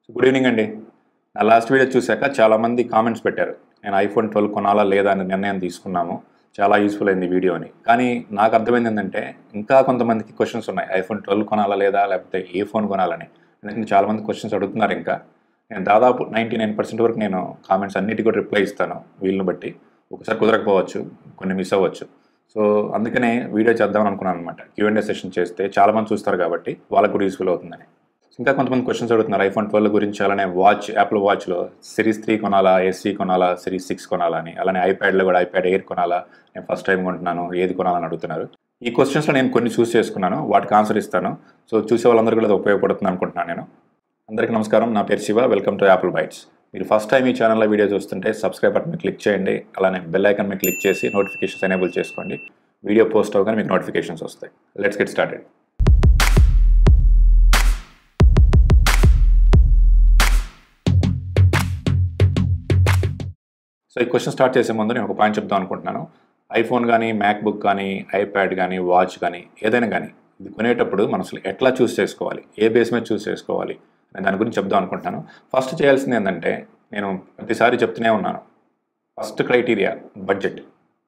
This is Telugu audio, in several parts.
సో గుడ్ ఈవినింగ్ అండి నా లాస్ట్ వీడియో చూశాక చాలామంది కామెంట్స్ పెట్టారు నేను ఐఫోన్ ట్వెల్వ్ కొనాలా లేదా అని నిర్ణయం తీసుకున్నాము చాలా యూస్ఫుల్ అయింది వీడియో అని కానీ నాకు అర్థమైంది ఏంటంటే ఇంకా కొంతమందికి క్వశ్చన్స్ ఉన్నాయి ఐఫోన్ ట్వెల్వ్ కొనాలా లేదా లేకపోతే ఏ ఫోన్ కొనాలని ఎందుకంటే చాలామంది క్వశ్చన్స్ అడుగుతున్నారు ఇంకా నేను దాదాపు నైంటీ నైన్ పర్సెంట్ వరకు నేను కామెంట్స్ అన్నిటికీ కూడా రిప్లై ఇస్తాను వీళ్ళని బట్టి ఒకసారి కుదరకపోవచ్చు కొన్ని మిస్ అవ్వచ్చు సో అందుకనే వీడియో చేద్దామని అనుకున్నాను అనమాట క్యూఎండే సెషన్ చేస్తే చాలామంది చూస్తారు కాబట్టి వాళ్ళకు కూడా యూస్ఫుల్ అవుతుందని ఇంకా కొంతమంది క్వశ్చన్స్ అడుగుతున్నారు ఐఫోన్ ట్వెల్వ్ గురించి అలానే వాచ్ యాప్లో వాచ్లో సిరీస్ త్రీ కొనాలా ఎస్సీ కొనాలా సిరీస్ సిక్స్ కొనాలా అని అలానే ఐప్యాడ్లో కూడా ఐప్యాడ్ ఎయిర్ కొనాలా నేను ఫస్ట్ టైం కొంటున్నాను ఏది కొనాలని అడుగుతున్నారు ఈ క్వశ్చన్స్లో నేను కొన్ని చూస్ చేసుకున్నాను వాటికి ఆన్సర్ ఇస్తాను సో చూసే వాళ్ళందరూ కూడా అది ఉపయోగపడుతుంది అనుకుంటున్నాను నేను అందరికీ నమస్కారం నా పేరు Shiva welcome to Apple Bytes మీరు ఫస్ట్ టైం ఈ ఛానల్లో వీడియో చూస్తుంటే సబ్స్క్రైబ్ బటన్ మీద క్లిక్ చేయండి అలానే బెల్ ఐకన్ మీద క్లిక్ చేసి నోటిఫికేషన్స్ ఎనేబుల్ చేసుకోండి వీడియో పోస్ట్ అవగానే మీకు నోటిఫికేషన్స్ వస్తాయి లెట్స్ గెట్ స్టార్టెడ్ సో ఈ క్వశ్చన్ స్టార్ట్ చేసే ముందు నేను ఒక పాయింట్ చెప్దాం అనుకుంటున్నాను ఐఫోన్ కానీ మ్యాక్బుక్ కానీ ఐప్యాడ్ కానీ వాచ్ కానీ ఏదైనా కానీ ఇది కొనేటప్పుడు మనం అసలు ఎట్లా చూస్ చేసుకోవాలి ఏ బేస్ మీద చూస్ చేసుకోవాలి నేను దాని గురించి చెప్దాం అనుకుంటున్నాను ఫస్ట్ చేయాల్సింది ఏంటంటే నేను ప్రతిసారి చెప్తూనే ఉన్నాను first criteria budget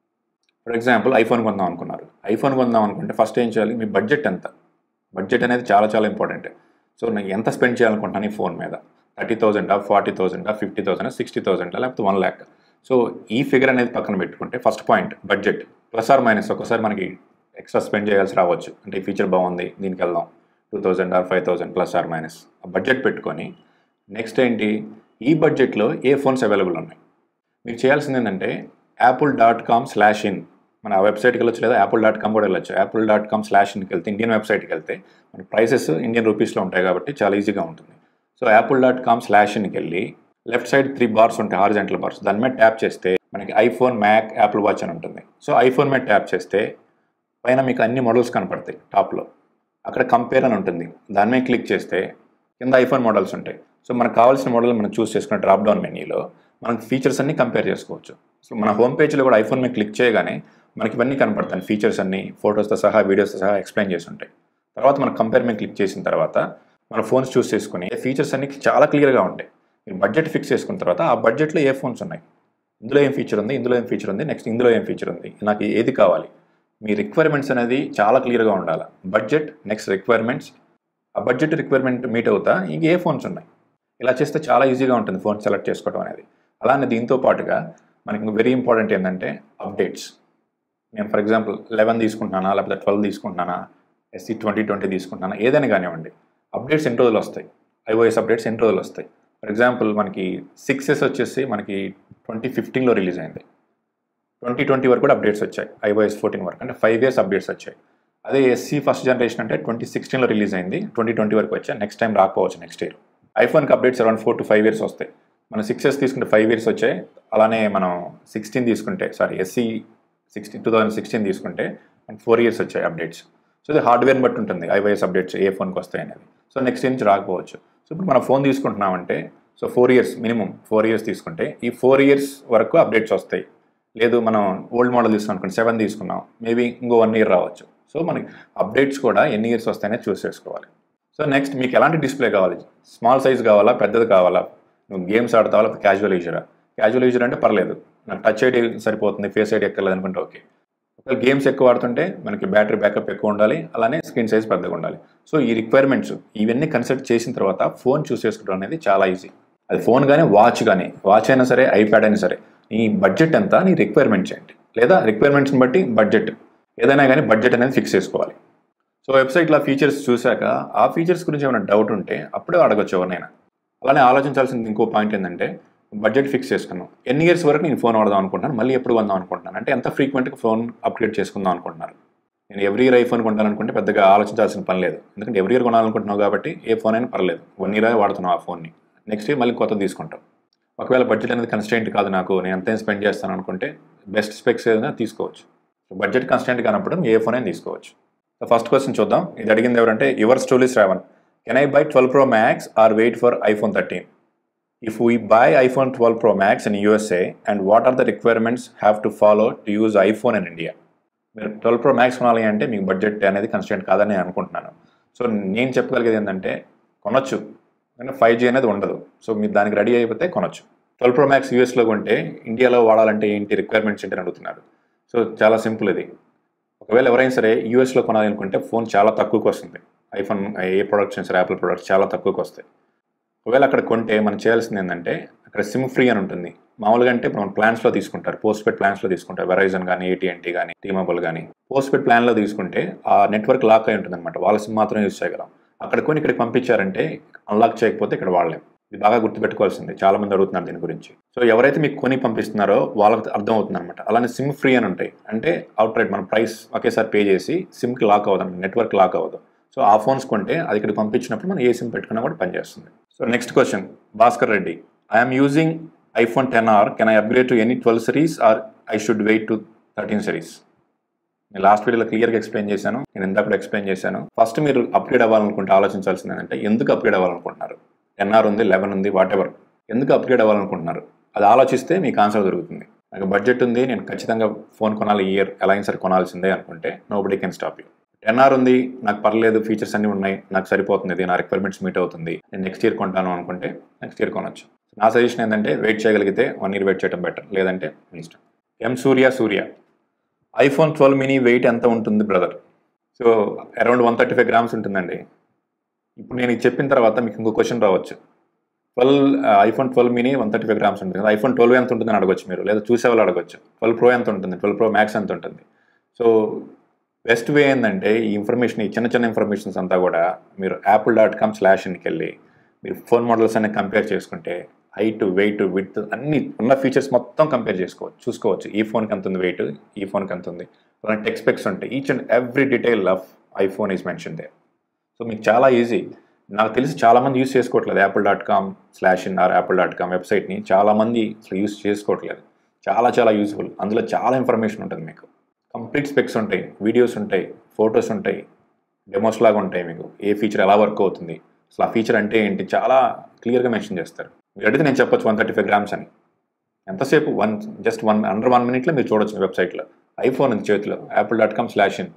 for example iPhone కొందాం అనుకున్నారు ఐఫోన్ కొందాం అనుకుంటే ఫస్ట్ ఏం చేయాలి మీ బడ్జెట్ ఎంత బడ్జెట్ అనేది చాలా చాలా ఇంపార్టెంట్ సో నేను ఎంత స్పెండ్ చేయాలనుకుంటున్నాను ఈ ఫోన్ మీద థర్టీ థౌసండా ఫార్టీ థౌసండా ఫిఫ్టీ థౌసండా సిక్స్టీ థౌసండా లేకపోతే వన్ ల్యాక్ సో ఈ ఫిగర్ అనేది పక్కన పెట్టుకుంటే first point budget plus or minus ఒకసారి మనకి ఎక్స్ట్రా స్పెండ్ చేయాల్సి రావచ్చు అంటే ఈ ఫీచర్ బాగుంది దీనికి వెళ్దాం two thousand or five thousand plus or minus ఆ బడ్జెట్ పెట్టుకొని నెక్స్ట్ ఏంటి ఈ బడ్జెట్లో ఏ ఫోన్స్ అవైలబుల్ ఉన్నాయి మీరు చేయాల్సింది ఏంటంటే Apple dot com slash in మన వెబ్సైట్కి వెళ్ళొచ్చు లేదా యాపిల్ డాట్ కామ్ కూడా వెళ్ళొచ్చు యాపిల్ డాట్ కామ్ స్లాష్ ఇన్కి వెళ్తే ఇండియన్ వెబ్సైట్కి వెళ్తే మన ప్రైసెస్ ఇండియన్ రూపీస్లో ఉంటాయి కాబట్టి చాలా ఈజీగా ఉంటుంది so Apple dot com slash ఇన్కి వెళ్ళి లెఫ్ట్ సైడ్ త్రీ బార్స్ ఉంటాయి హార్జెంటల్ బార్స్ దాని మీద ట్యాప్ చేస్తే మనకి ఐఫోన్ మ్యాక్ యాపిల్ వాచ్ అని ఉంటుంది సో ఐఫోన్ మీద ట్యాప్ చేస్తే పైన మీకు అన్ని మోడల్స్ కనపడతాయి టాప్లో అక్కడ కంపేర్ అని ఉంటుంది దాని మీద క్లిక్ చేస్తే కింద ఐఫోన్ మోడల్స్ ఉంటాయి సో మనకు కావాల్సిన మోడల్ మనం చూస్ చేసుకున్న డ్రాప్ డౌన్ మెనీలో మనకి ఫీచర్స్ అన్ని కంపేర్ చేసుకోవచ్చు సో మన హోమ్ పేజ్లో కూడా ఐఫోన్ మీద క్లిక్ చేయగానే మనకి ఇవన్నీ కనపడతాయి ఫీచర్స్ అన్ని ఫొటోస్తో సహా వీడియోస్తో సహా ఎక్స్ప్లెయిన్ చేసి ఉంటాయి తర్వాత మన కంపేర్ మీద క్లిక్ చేసిన తర్వాత మన ఫోన్స్ చూస్ చేసుకుని ఫీచర్స్ అన్ని చాలా క్లియర్గా ఉంటాయి మీరు బడ్జెట్ ఫిక్స్ చేసుకున్న తర్వాత ఆ బడ్జెట్లో ఏ ఫోన్స్ ఉన్నాయి ఇందులో ఏం ఫీచర్ ఉంది ఇందులో ఏం ఫీచర్ ఉంది నెక్స్ట్ ఇందులో ఏం ఫీచర్ ఉంది నాకు ఏది కావాలి మీ రిక్వైర్మెంట్స్ అనేది చాలా క్లియర్గా ఉండాలి బడ్జెట్ నెక్స్ట్ రిక్వైర్మెంట్స్ ఆ బడ్జెట్ రిక్వైర్మెంట్ మీట్ అవుతా ఇంక ఏ ఫోన్స్ ఉన్నాయి ఇలా చేస్తే చాలా ఈజీగా ఉంటుంది ఫోన్ సెలెక్ట్ చేసుకోవడం అనేది అలానే దీంతో పాటుగా మనకి వెరీ ఇంపార్టెంట్ ఏంటంటే అప్డేట్స్ నేను ఫర్ ఎగ్జాంపుల్ లెవెన్ తీసుకుంటున్నానా లేకపోతే ట్వెల్వ్ తీసుకుంటున్నానా ఎస్సీ ట్వంటీ ట్వంటీ తీసుకుంటున్నానా ఏదైనా కానివ్వండి అప్డేట్స్ ఎన్ని రోజులు వస్తాయి ఐఓఎస్ అప్డేట్స్ ఎన్ని రోజులు వస్తాయి ఫర్ ఎగ్జాంపుల్ మనకి సిక్స్ ఎస్ వచ్చేసి మనకి ట్వంటీ ఫిఫ్టీన్లో రిలీజ్ అయింది ట్వంటీ ట్వంటీ వరకు కూడా అప్డేట్స్ వచ్చాయి ఐఓఎస్ ఫోర్టీన్ వరకు అంటే ఫైవ్ ఇయర్స్ అప్డేట్స్ వచ్చాయి అదే ఎస్సీ ఫస్ట్ జనరేషన్ అంటే ట్వంటీ సిక్స్టీన్లో రిలీజ్ అయింది ట్వంటీ ట్వంటీ వరకు వచ్చాయి నెక్స్ట్ టైం రాకపోవచ్చు నెక్స్ట్ ఇయర్ ఐఫోన్కి updates around four to five years వస్తాయి మనం సిక్స్ ఇయర్స్ తీసుకుంటే ఫైవ్ ఇయర్స్ వచ్చాయి అలానే మనం సిక్స్టీన్ తీసుకుంటే sorry SE sixteen two thousand sixteen తీసుకుంటే మనకి ఫోర్ ఇయర్స్ వచ్చాయి అప్డేట్స్ సో ఇది హార్డ్వేర్ని బట్టి ఉంటుంది ఐవైఎస్ అప్డేట్స్ ఏ ఫోన్కి వస్తాయి అనేది సో నెక్స్ట్ ఇయర్ నుంచి రాకపోవచ్చు సో ఇప్పుడు మనం ఫోన్ తీసుకుంటున్నామంటే so four years minimum four years తీసుకుంటే ఈ ఫోర్ ఇయర్స్ వరకు అప్డేట్స్ వస్తాయి లేదు మనం ఓల్డ్ మోడల్ తీసుకున్నాం సెవెన్ తీసుకున్నాం మేబీ ఇంకో వన్ ఇయర్ రావచ్చు సో మనకి అప్డేట్స్ కూడా ఎన్ని ఇయర్స్ వస్తాయనే చూస్ చేసుకోవాలి సో నెక్స్ట్ మీకు ఎలాంటి డిస్ప్లే కావాలి స్మాల్ సైజ్ కావాలా పెద్దది కావాలా నువ్వు గేమ్స్ ఆడతావా లేకపోతే క్యాజువల్ యూజరా క్యాజువల్ యూజర్ అంటే పర్లేదు నాకు టచ్ ఐడి సరిపోతుంది ఫేస్ ఐడి ఎక్కర్లేదు అనుకుంటే ఓకే ఒకవేళ గేమ్స్ ఎక్కువ ఆడుతుంటే మనకి బ్యాటరీ బ్యాకప్ ఎక్కువ ఉండాలి అలానే స్క్రీన్ సైజ్ పెద్దగా ఉండాలి సో ఈ రిక్వైర్మెంట్స్ ఇవన్నీ కన్సిడర్ చేసిన తర్వాత ఫోన్ చూస్ చేసుకోవడం అనేది చాలా ఈజీ అది ఫోన్ కానీ వాచ్ కానీ వాచ్ అయినా సరే ఐప్యాడ్ అయినా సరే నీ బడ్జెట్ ఎంత నీ రిక్వైర్మెంట్స్ ఏంటి లేదా రిక్వైర్మెంట్స్ని బట్టి బడ్జెట్ ఏదైనా కానీ బడ్జెట్ అనేది ఫిక్స్ చేసుకోవాలి సో వెబ్సైట్లో ఫీచర్స్ చూశాక ఆ ఫీచర్స్ గురించి ఏమైనా డౌట్ ఉంటే అప్పుడే అడగచ్చు ఎవరినైనా అలానే ఆలోచించాల్సింది ఇంకో పాయింట్ ఏంటంటే బడ్జెట్ ఫిక్స్ చేసుకున్నాం ఎన్ని ఇయర్స్ వరకు నేను ఫోన్ వాడదాం అనుకుంటున్నాను మళ్ళీ ఎప్పుడు కొందాం అనుకుంటున్నాను అంటే ఎంత ఫ్రీక్వెంట్గా ఫోన్ అప్గ్రేడ్ చేసుకుందాం అనుకుంటున్నారు నేను ఎవ్రీ ఇయర్ ఐఫోన్ కొంటాననుకుంటే పెద్దగా ఆలోచించాల్సిన పని లేదు ఎందుకంటే ఎవ్రీ ఇయర్ కొనాలనుకుంటున్నావు కాబట్టి ఏ ఫోన్ అయినా పర్లేదు వన్ ఇయర్ వాడుతున్నావు ఆ ఫోన్ని నెక్స్ట్ ఇయర్ మళ్ళీ కొత్తది తీసుకుంటాం ఒకవేళ బడ్జెట్ అనేది కన్స్టెంట్ కాదు నాకు నేను ఎంత స్పెండ్ చేస్తాను అనుకుంటే బెస్ట్ స్పెక్స్ ఏదైనా తీసుకోవచ్చు బడ్జెట్ కన్స్టెంట్ కానప్పుడు ఏ ఫోన్ అయినా తీసుకోవచ్చు సో ఫస్ట్ క్వశ్చన్ చూద్దాం ఇది అడిగింది ఎవరంటే your stories Ravan can I buy twelve pro Max or wait for iPhone thirteen if we buy iPhone twelve pro Max in USA and what are the requirements have to follow to use iPhone in India మీరు ట్వెల్వ్ ప్రో మ్యాక్స్ కొనాలి అంటే మీకు బడ్జెట్ అనేది కన్స్టెంట్ కాదని నేను అనుకుంటున్నాను సో నేను చెప్పగలిగేది ఏంటంటే కొనొచ్చు కానీ ఫైవ్ జీ అనేది ఉండదు సో మీరు దానికి రెడీ అయిపోతే కొనొచ్చు ట్వెల్వ్ ప్రో మ్యాక్స్ యూఎస్లో కొంటే ఇండియాలో వాడాలంటే ఏంటి రిక్వైర్మెంట్స్ ఏంటి అని అడుగుతున్నారు సో చాలా సింపుల్ ఇది ఒకవేళ ఎవరైనా సరే యూఎస్లో కొనాలనుకుంటే ఫోన్ చాలా తక్కువకి వస్తుంది ఐఫోన్ ఏ ప్రొడక్ట్స్ సరే యాపిల్ ప్రొడక్ట్స్ చాలా తక్కువకి వస్తాయి ఒకవేళ అక్కడ కొంటే మనం చేయాల్సింది ఏంటంటే అక్కడ సిమ్ ఫ్రీ అని ఉంటుంది మామూలుగా అంటే మనం ప్లాన్స్లో తీసుకుంటారు పోస్ట్ పెయిడ్ ప్లాన్స్లో తీసుకుంటారు వెరైజన్ కానీ ఏటీఎన్టీ కానీ టీమోబుల్ కానీ పోస్ట్ పెయిడ్ ప్లాన్లో తీసుకుంటే ఆ నెట్వర్క్ లాక్ అయి ఉంటుంది అనమాట వాళ్ళ సిమ్ మాత్రం యూజ్ చేయగలం అక్కడ కొని ఇక్కడికి పంపించారంటే అన్లాక్ చేయకపోతే ఇక్కడ వాడలేం ఇది బాగా గుర్తుపెట్టుకోవాల్సింది చాలా మంది అడుగుతున్నారు దీని గురించి సో ఎవరైతే మీకు కొని పంపిస్తున్నారో వాళ్ళకి అర్థం అవుతుంది అనమాట అలానే సిమ్ ఫ్రీ అని ఉంటాయి అంటే అవుట్ రైట్ మన ప్రైస్ ఒకేసారి పే చేసి సిమ్కి లాక్ అవ్వదు నెట్వర్క్ లాక్ అవ్వదు సో ఆ ఫోన్స్ కొంటే అది ఇక్కడ పంపించినప్పుడు మనం ఏ సిమ్ పెట్టుకున్నా కూడా పనిచేస్తుంది so next question Bhaskar Reddy I'm using iPhone ten R can I upgrade to any twelve series or I should wait to thirteen series నేను లాస్ట్ వీడియోలో క్లియర్గా ఎక్స్ప్లెయిన్ చేశాను నేను ఇందాక కూడా ఎక్స్ప్లెయిన్ చేశాను ఫస్ట్ మీరు అప్గ్రేడ్ అవ్వాలనుకుంటే ఆలోచించాల్సింది ఏంటంటే ఎందుకు అప్గ్రేడ్ అవ్వాలనుకుంటున్నారు ఎన్ఆర్ ఉంది లెవెన్ ఉంది వాట్ ఎవర్ ఎందుకు అప్గ్రేడ్ అవ్వాలనుకుంటున్నారు అది ఆలోచిస్తే మీకు ఆన్సర్ దొరుకుతుంది నాకు బడ్జెట్ ఉంది నేను ఖచ్చితంగా ఫోన్ కొనాలి ఇయర్ ఎలా అయినా సరే కొనాల్సిందే అనుకుంటే nobody can stop you ten R ఉంది నాకు పర్లేదు ఫీచర్స్ అన్నీ ఉన్నాయి నాకు సరిపోతుంది ఇది నా రిక్వైర్మెంట్స్ మీట్ అవుతుంది నేను నెక్స్ట్ ఇయర్ కొంటాను అనుకుంటే నెక్స్ట్ ఇయర్ కొనొచ్చు నా సజెషన్ ఏంటంటే వెయిట్ చేయగలిగితే వన్ ఇయర్ వెయిట్ చేయడం బెటర్ లేదంటే మీ ఇష్టం M Surya Surya iPhone twelve mini weight ఎంత ఉంటుంది brother so around one thirty five grams ఉంటుందండి ఇప్పుడు నేను ఇది చెప్పిన తర్వాత మీకు ఇంకో క్వశ్చన్ రావచ్చు twelve iPhone twelve mini one thirty five grams ఉంటుంది కదా ఐఫోన్ ట్వెల్వ్ ఎంత ఉంటుందని అడగొచ్చు మీరు లేదా చూసే వాళ్ళు అడగొచ్చు ట్వెల్వ్ ప్రో ఎంత ఉంటుంది ట్వెల్వ్ ప్రో మ్యాక్స్ ఎంత ఉంటుంది సో బెస్ట్ వే ఏంటంటే ఈ ఇన్ఫర్మేషన్ ఈ చిన్న చిన్న ఇన్ఫర్మేషన్స్ అంతా కూడా మీరు యాపిల్ డాట్ కామ్ స్లాష్ ఇన్కి వెళ్ళి మీరు ఫోన్ మోడల్స్ అన్ని కంపేర్ చేసుకుంటే హైట్ వెయిట్ విత్ అన్ని ఉన్న ఫీచర్స్ మొత్తం కంపేర్ చేసుకోవచ్చు చూసుకోవచ్చు ఈ ఫోన్కి ఎంత ఉంది వెయిట్ ఈ ఫోన్కి ఎంత ఉంది టెక్ స్పెక్స్ ఉంటాయి each and every detail of iPhone is mention they so మీకు చాలా ఈజీ నాకు తెలిసి చాలామంది యూస్ చేసుకోవట్లేదు Apple dot com slash in or Apple dot com వెబ్సైట్ని చాలామంది అసలు యూస్ చేసుకోవట్లేదు చాలా చాలా యూస్ఫుల్ అందులో చాలా ఇన్ఫర్మేషన్ ఉంటుంది మీకు కంప్లీట్ స్పెక్స్ ఉంటాయి వీడియోస్ ఉంటాయి ఫొటోస్ ఉంటాయి డెమోస్ లాగా ఉంటాయి మీకు ఏ ఫీచర్ ఎలా వర్క్ అవుతుంది అసలు ఆ ఫీచర్ అంటే ఏంటి చాలా క్లియర్గా మెన్షన్ చేస్తారు మీరు అడిగితే నేను చెప్పొచ్చు వన్ థర్టీ ఫైవ్ గ్రామ్స్ అని ఎంతసేపు one just one under one మినిట్లో మీరు చూడొచ్చు మీ వెబ్సైట్లో ఐఫోన్ ఉంది చేతిలో Apple dot com slash in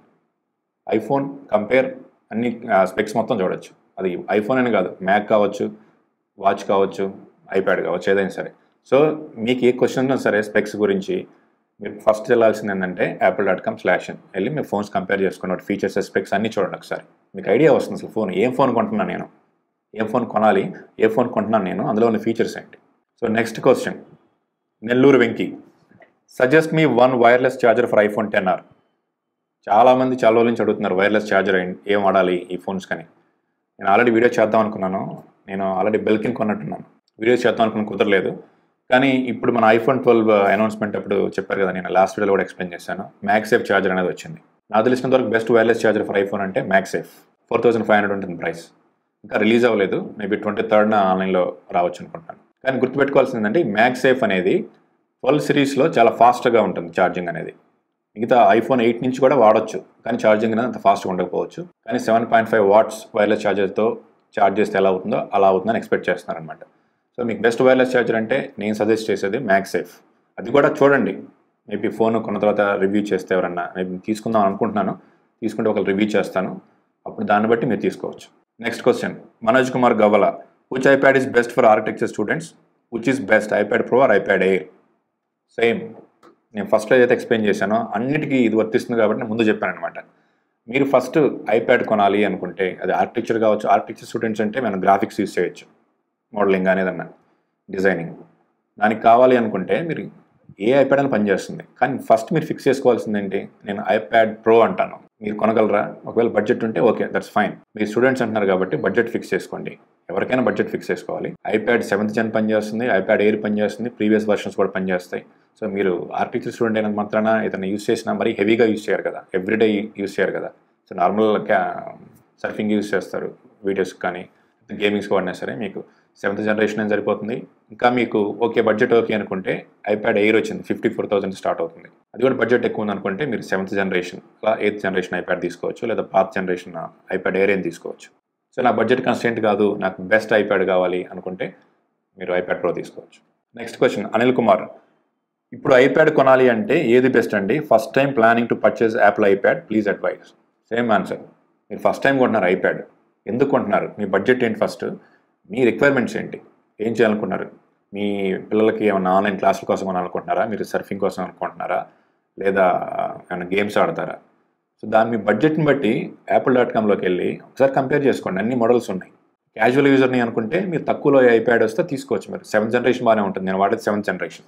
iPhone compare అన్ని స్పెక్స్ మొత్తం చూడొచ్చు అది ఐఫోన్ అని కాదు మ్యాక్ కావచ్చు వాచ్ కావచ్చు ఐప్యాడ్ కావచ్చు ఏదైనా సరే సో మీకు ఏ క్వశ్చన్ ఉన్నా సరే స్పెక్స్ గురించి మీరు ఫస్ట్ వెళ్ళాల్సింది ఏంటంటే Apple dot com slash in వెళ్ళి మీ ఫోన్స్ కంపేర్ చేసుకున్న ఫీచర్స్ స్పెక్స్ అన్నీ చూడండి ఒకసారి మీకు ఐడియా వస్తుంది అసలు ఫోన్ ఏం ఫోన్ కొంటున్నాను నేను ఏ ఫోన్ కొనాలి ఏ ఫోన్ కొంటున్నాను నేను అందులో ఉన్న ఫీచర్స్ ఏంటి so next question Nellore Venky suggest me one wireless charger for iPhone ten R చాలామంది చాలా రోజుల నుంచి అడుగుతున్నారు వైర్లెస్ ఛార్జర్ ఏం వాడాలి ఈ ఫోన్స్ కానీ నేను ఆల్రెడీ వీడియో చేద్దాం అనుకున్నాను నేను ఆల్రెడీ బెల్కిన్ కొన్నట్టున్నాను వీడియో చేద్దాం అనుకుని కుదరలేదు కానీ ఇప్పుడు మన ఐఫోన్ ట్వెల్వ్ అనౌన్స్మెంట్ అప్పుడు చెప్పారు కదా నేను లాస్ట్ వీడియోలో కూడా ఎక్స్ప్లెయిన్ చేశాను మ్యాక్సేఫ్ ఛార్జర్ అనేది వచ్చింది నాకు తెలిసినంత వరకు best wireless charger for iPhone అంటే MagSafe four thousand five hundred ఉంటుంది ప్రైస్ ఇంకా రిలీజ్ అవ్వలేదు మేబీ ట్వంటీ థర్డ్న ఆన్లైన్లో రావచ్చు అనుకుంటున్నాను కానీ గుర్తుపెట్టుకోవాల్సింది ఏంటంటే మ్యాక్సేఫ్ అనేది ట్వెల్వ్ సిరీస్లో చాలా ఫాస్ట్గా ఉంటుంది ఛార్జింగ్ అనేది మిగతా ఐఫోన్ ఎయిట్ నుంచి కూడా వాడొచ్చు కానీ ఛార్జింగ్ అనేది అంత ఫాస్ట్గా ఉండకపోవచ్చు కానీ seven point five watts wireless ఛార్జర్తో ఛార్జ్ చేస్తే ఎలా అవుతుందో అలా అవుతుందని ఎక్స్పెక్ట్ చేస్తున్నారనమాట సో మీకు బెస్ట్ వైర్లెస్ ఛార్జర్ అంటే నేను సజెస్ట్ చేసేది మ్యాక్సేఫ్ అది కూడా చూడండి మేబీ ఫోన్ కొన్న తర్వాత రివ్యూ చేస్తే ఎవరన్నా నేను తీసుకుందాం అనుకుంటున్నాను తీసుకుంటే ఒక రివ్యూ చేస్తాను అప్పుడు దాన్ని బట్టి మీరు తీసుకోవచ్చు next question Manoj Kumar Gavala which iPad is best for architecture students which is best iPad Pro or iPad Air same నేను ఫస్ట్లో ఏదైతే ఎక్స్ప్లెయిన్ చేశానో అన్నిటికీ ఇది వర్తిస్తుంది కాబట్టి నేను ముందు చెప్పాను అనమాట మీరు ఫస్ట్ ఐప్యాడ్ కొనాలి అనుకుంటే అది ఆర్కిటెక్చర్ కావచ్చు ఆర్కిటెక్చర్ స్టూడెంట్స్ అంటే మనం గ్రాఫిక్స్ యూస్ చేయొచ్చు మోడలింగ్ కానీ ఏదన్నా డిజైనింగ్ దానికి కావాలి అనుకుంటే మీరు ఏ ఐప్యాడ్ అని పనిచేస్తుంది కానీ ఫస్ట్ మీరు ఫిక్స్ చేసుకోవాల్సింది ఏంటి నేను ఐప్యాడ్ ప్రో అంటాను మీరు కొనగలరా ఒకవేళ బడ్జెట్ ఉంటే ఓకే దట్స్ ఫైన్ మీరు స్టూడెంట్స్ అంటున్నారు కాబట్టి బడ్జెట్ ఫిక్స్ చేసుకోండి ఎవరికైనా బడ్జెట్ ఫిక్స్ చేసుకోవాలి ఐప్యాడ్ సెవెంత్ జన్ పనిచేస్తుంది ఐప్యాడ్ ఎయిర్ పనిచేస్తుంది ప్రీవియస్ వర్షన్స్ కూడా పనిచేస్తాయి సో మీరు ఆర్టిఫిషియల్ స్టూడెంట్ అయినంత మాత్రాన ఏదైనా యూస్ చేసినా మరీ హెవీగా యూస్ చేయరు కదా ఎవ్రీడే యూస్ చేయరు కదా సో నార్మల్ సర్ఫింగ్ యూస్ చేస్తారు వీడియోస్ కానీ గేమింగ్స్ వాడినా సరే మీకు సెవెంత్ జనరేషన్ అని సరిపోతుంది ఇంకా మీకు ఓకే బడ్జెట్ ఓకే అనుకుంటే ఐప్యాడ్ ఎయిర్ వచ్చింది ఫిఫ్టీ ఫోర్ థౌసండ్ స్టార్ట్ అవుతుంది అది కూడా బడ్జెట్ ఎక్కువ ఉంది అనుకుంటే మీరు సెవెంత్ జనరేషన్ అలా ఎయిత్ జనరేషన్ ఐప్యాడ్ తీసుకోవచ్చు లేదా పాత్ జనరేషన్ ఐప్యాడ్ ఎయిర్ అని తీసుకోవచ్చు సో నా బడ్జెట్ కన్స్టెంట్ కాదు నాకు బెస్ట్ ఐప్యాడ్ కావాలి అనుకుంటే మీరు ఐప్యాడ్ ప్రో తీసుకోవచ్చు నెక్స్ట్ క్వశ్చన్ అనిల్ కుమార్ ఇప్పుడు ఐప్యాడ్ కొనాలి అంటే ఏది బెస్ట్ అండి first time planning to purchase Apple iPad please advise same answer మీరు ఫస్ట్ టైం కొంటున్నారు ఐప్యాడ్ ఎందుకు కొంటున్నారు మీ బడ్జెట్ ఏంటి ఫస్ట్ మీ రిక్వైర్మెంట్స్ ఏంటి ఏం చేయాలనుకున్నారు మీ పిల్లలకి ఏమైనా ఆన్లైన్ క్లాసుల కోసం అనుకుంటున్నారా మీరు సర్ఫింగ్ కోసం అనుకుంటున్నారా లేదా ఏమైనా గేమ్స్ ఆడతారా సో దాని మీ బడ్జెట్ని బట్టి యాపిల్ డాట్ కామ్లోకి వెళ్ళి ఒకసారి కంపేర్ చేసుకోండి అన్ని మోడల్స్ ఉన్నాయి క్యాజువల్ యూజర్ని అనుకుంటే మీరు తక్కువలో ఐప్యాడ్ వస్తే తీసుకోవచ్చు మీరు సెవెంత్ జనరేషన్ బాగానే ఉంటుంది నేను వాడేది సెవెంత్ జనరేషన్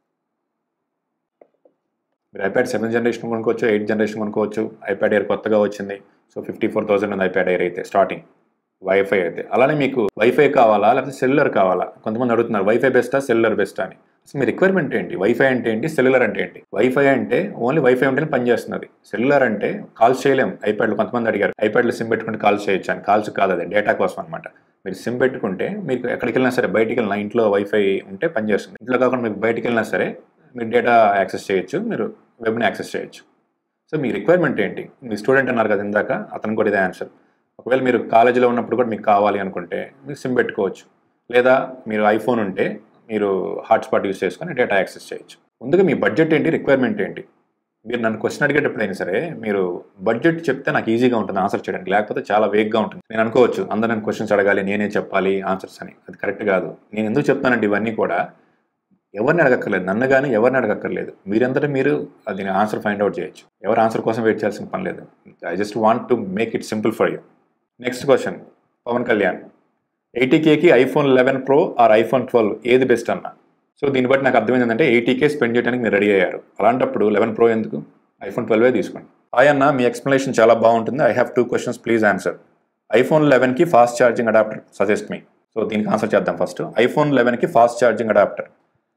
మీరు ఐప్యాడ్ సెవెంత్ జనరేషన్ కొనుక్కోవచ్చు ఎయిత్ జనరేషన్ కొనుక్కోవచ్చు ఐప్యాడ్ ఎయిర్ కొత్తగా వచ్చింది సో ఫిఫ్టీ ఫోర్ థౌసండ్ ఉంది ఐప్యాడ్ ఎయిర్ అయితే స్టార్టింగ్ వైఫై అయితే అలానే మీకు వైఫై కావాలా లేకపోతే సెల్యులర్ కావాలా కొంతమంది అడుగుతున్నారు వైఫై బెస్టా సెల్యులర్ బెస్టా అని అసలు మీ రిక్వైర్మెంట్ ఏంటి వైఫై అంటే ఏంటి సెల్యులర్ అంటే ఏంటి వైఫై అంటే ఓన్లీ వైఫై ఉంటేనే పనిచేస్తున్నది సెల్యులర్ అంటే కాల్స్ చేయలేం ఐప్యాడ్లో కొంతమంది అడిగారు ఐప్యాడ్లో సిమ్ పెట్టుకుంటే కాల్స్ చేయొచ్చు అని కాల్స్ కాదు అది డేటా కోసం అనమాట మీరు సిమ్ పెట్టుకుంటే మీకు ఎక్కడికి వెళ్ళినా సరే బయటికి వెళ్ళినా ఇంట్లో వైఫై ఉంటే పనిచేస్తుంది ఇంట్లో కాకుండా మీకు బయటికి వెళ్ళినా సరే మీరు డేటా యాక్సెస్ చేయొచ్చు మీరు వెబ్ని యాక్సెస్ చేయొచ్చు సో మీ రిక్వైర్మెంట్ ఏంటి మీ స్టూడెంట్ అన్నారు కదా ఇందాక అతను కూడా ఇదే ఆన్సర్ ఒకవేళ మీరు కాలేజీలో ఉన్నప్పుడు కూడా మీకు కావాలి అనుకుంటే మీరు సిమ్ పెట్టుకోవచ్చు లేదా మీరు ఐఫోన్ ఉంటే మీరు హాట్స్పాట్ యూస్ చేసుకొని డేటా యాక్సెస్ చేయొచ్చు ముందుగా మీ బడ్జెట్ ఏంటి రిక్వైర్మెంట్ ఏంటి మీరు నన్ను క్వశ్చన్ అడిగేటప్పుడైనా సరే మీరు బడ్జెట్ చెప్తే నాకు ఈజీగా ఉంటుంది ఆన్సర్ చేయడానికి లేకపోతే చాలా వేగ్గా ఉంటుంది నేను అనుకోవచ్చు అందరు నన్ను క్వశ్చన్స్ అడగాలి నేనే చెప్పాలి ఆన్సర్స్ అని అది కరెక్ట్ కాదు నేను ఎందుకు చెప్తానంటే ఇవన్నీ కూడా ఎవరిని అడగక్కర్లేదు నన్ను కానీ ఎవరిని అడగక్కర్లేదు మీరంతటా మీరు అది ఆన్సర్ ఫైండ్ అవుట్ చేయొచ్చు ఎవరు ఆన్సర్ కోసం వెయిట్ చేయాల్సిన పని లేదు I just want to make it simple for you next question Pawan Kalyan eighty కేకి iPhone eleven pro or iPhone twelve ఏది బెస్ట్ అన్న సో దీన్ని బట్టి నాకు అర్థమైంది ఏంటంటే ఎయిటీ కే స్పెండ్ చేయడానికి మీరు రెడీ అయ్యారు అలాంటప్పుడు లెవెన్ ప్రో ఎందుకు ఐఫోన్ ట్వెల్వే తీసుకోండి హాయ్ అన్న మీ ఎక్స్ప్లెనేషన్ చాలా బాగుంటుంది I have two questions please answer iPhone లెవెన్కి ఫాస్ట్ ఛార్జింగ్ అడాప్టర్ సజెస్ట్ మీ సో దీనికి ఆన్సర్ చేద్దాం ఫస్ట్ ఐఫోన్ లెవెన్కి fast charging adapter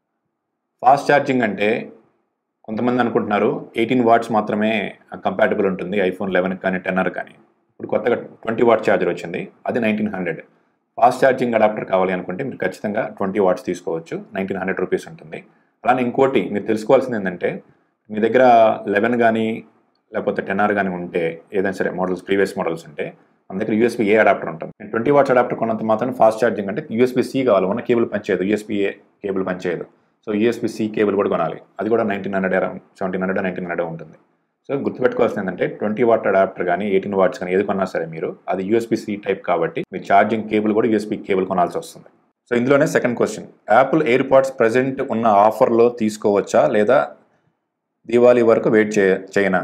fast charging అంటే కొంతమంది అనుకుంటున్నారు ఎయిటీన్ వాట్స్ మాత్రమే కంపాటబుల్ ఉంటుంది ఐఫోన్ లెవెన్ కానీ టెన్నర్ కానీ ఇప్పుడు కొత్తగా ట్వంటీ వాట్ ఛార్జర్ వచ్చింది అది nineteen hundred fast charging adapter కావాలి అనుకుంటే మీరు ఖచ్చితంగా ట్వంటీ వాట్స్ తీసుకోవచ్చు నైన్టీన్ హండ్రెడ్ రూపీస్ ఉంటుంది అలానే ఇంకోటి మీరు తెలుసుకోవాల్సింది ఏంటంటే మీ దగ్గర లెవెన్ కానీ లేకపోతే టెన్ ఆర్ కానీ ఉంటే ఏదైనా సరే మోడల్స్ ప్రీవియస్ మోడల్స్ ఉంటే మన దగ్గర యూఎస్బీ ఏ అడాప్టర్ ఉంటుంది నేను ట్వంటీ వాట్స్ అడాప్టర్ కొన్నంత మాత్రం ఫాస్ట్ ఛార్జింగ్ అంటే యూఎస్బీ సి కావాలి ఉన్న కేబుల్ పనిచేయదు యూఎస్బీ ఏ కేబుల్ పనిచేయదు సో యూఎస్బీ సి కేబుల్ కూడా కొనాలి అది కూడా nineteen hundred around seventeen hundred nineteen hundred ఉంటుంది సో గుర్తుపెట్టుకోవాల్సింది ఏంటంటే ట్వంటీ వాట్ అడాప్టర్ కానీ ఎయిటీన్ వాట్స్ కానీ ఏది కొన్నా సరే మీరు అది యూఎస్బీ సి టైప్ కాబట్టి మీ ఛార్జింగ్ కేబుల్ కూడా యూఎస్బీ కేబుల్ కొనాల్సి వస్తుంది సో ఇందులోనే second question Apple AirPods present ఉన్న ఆఫర్లో తీసుకోవచ్చా లేదా దీవాళీ వరకు వెయిట్ చేయ చేయనా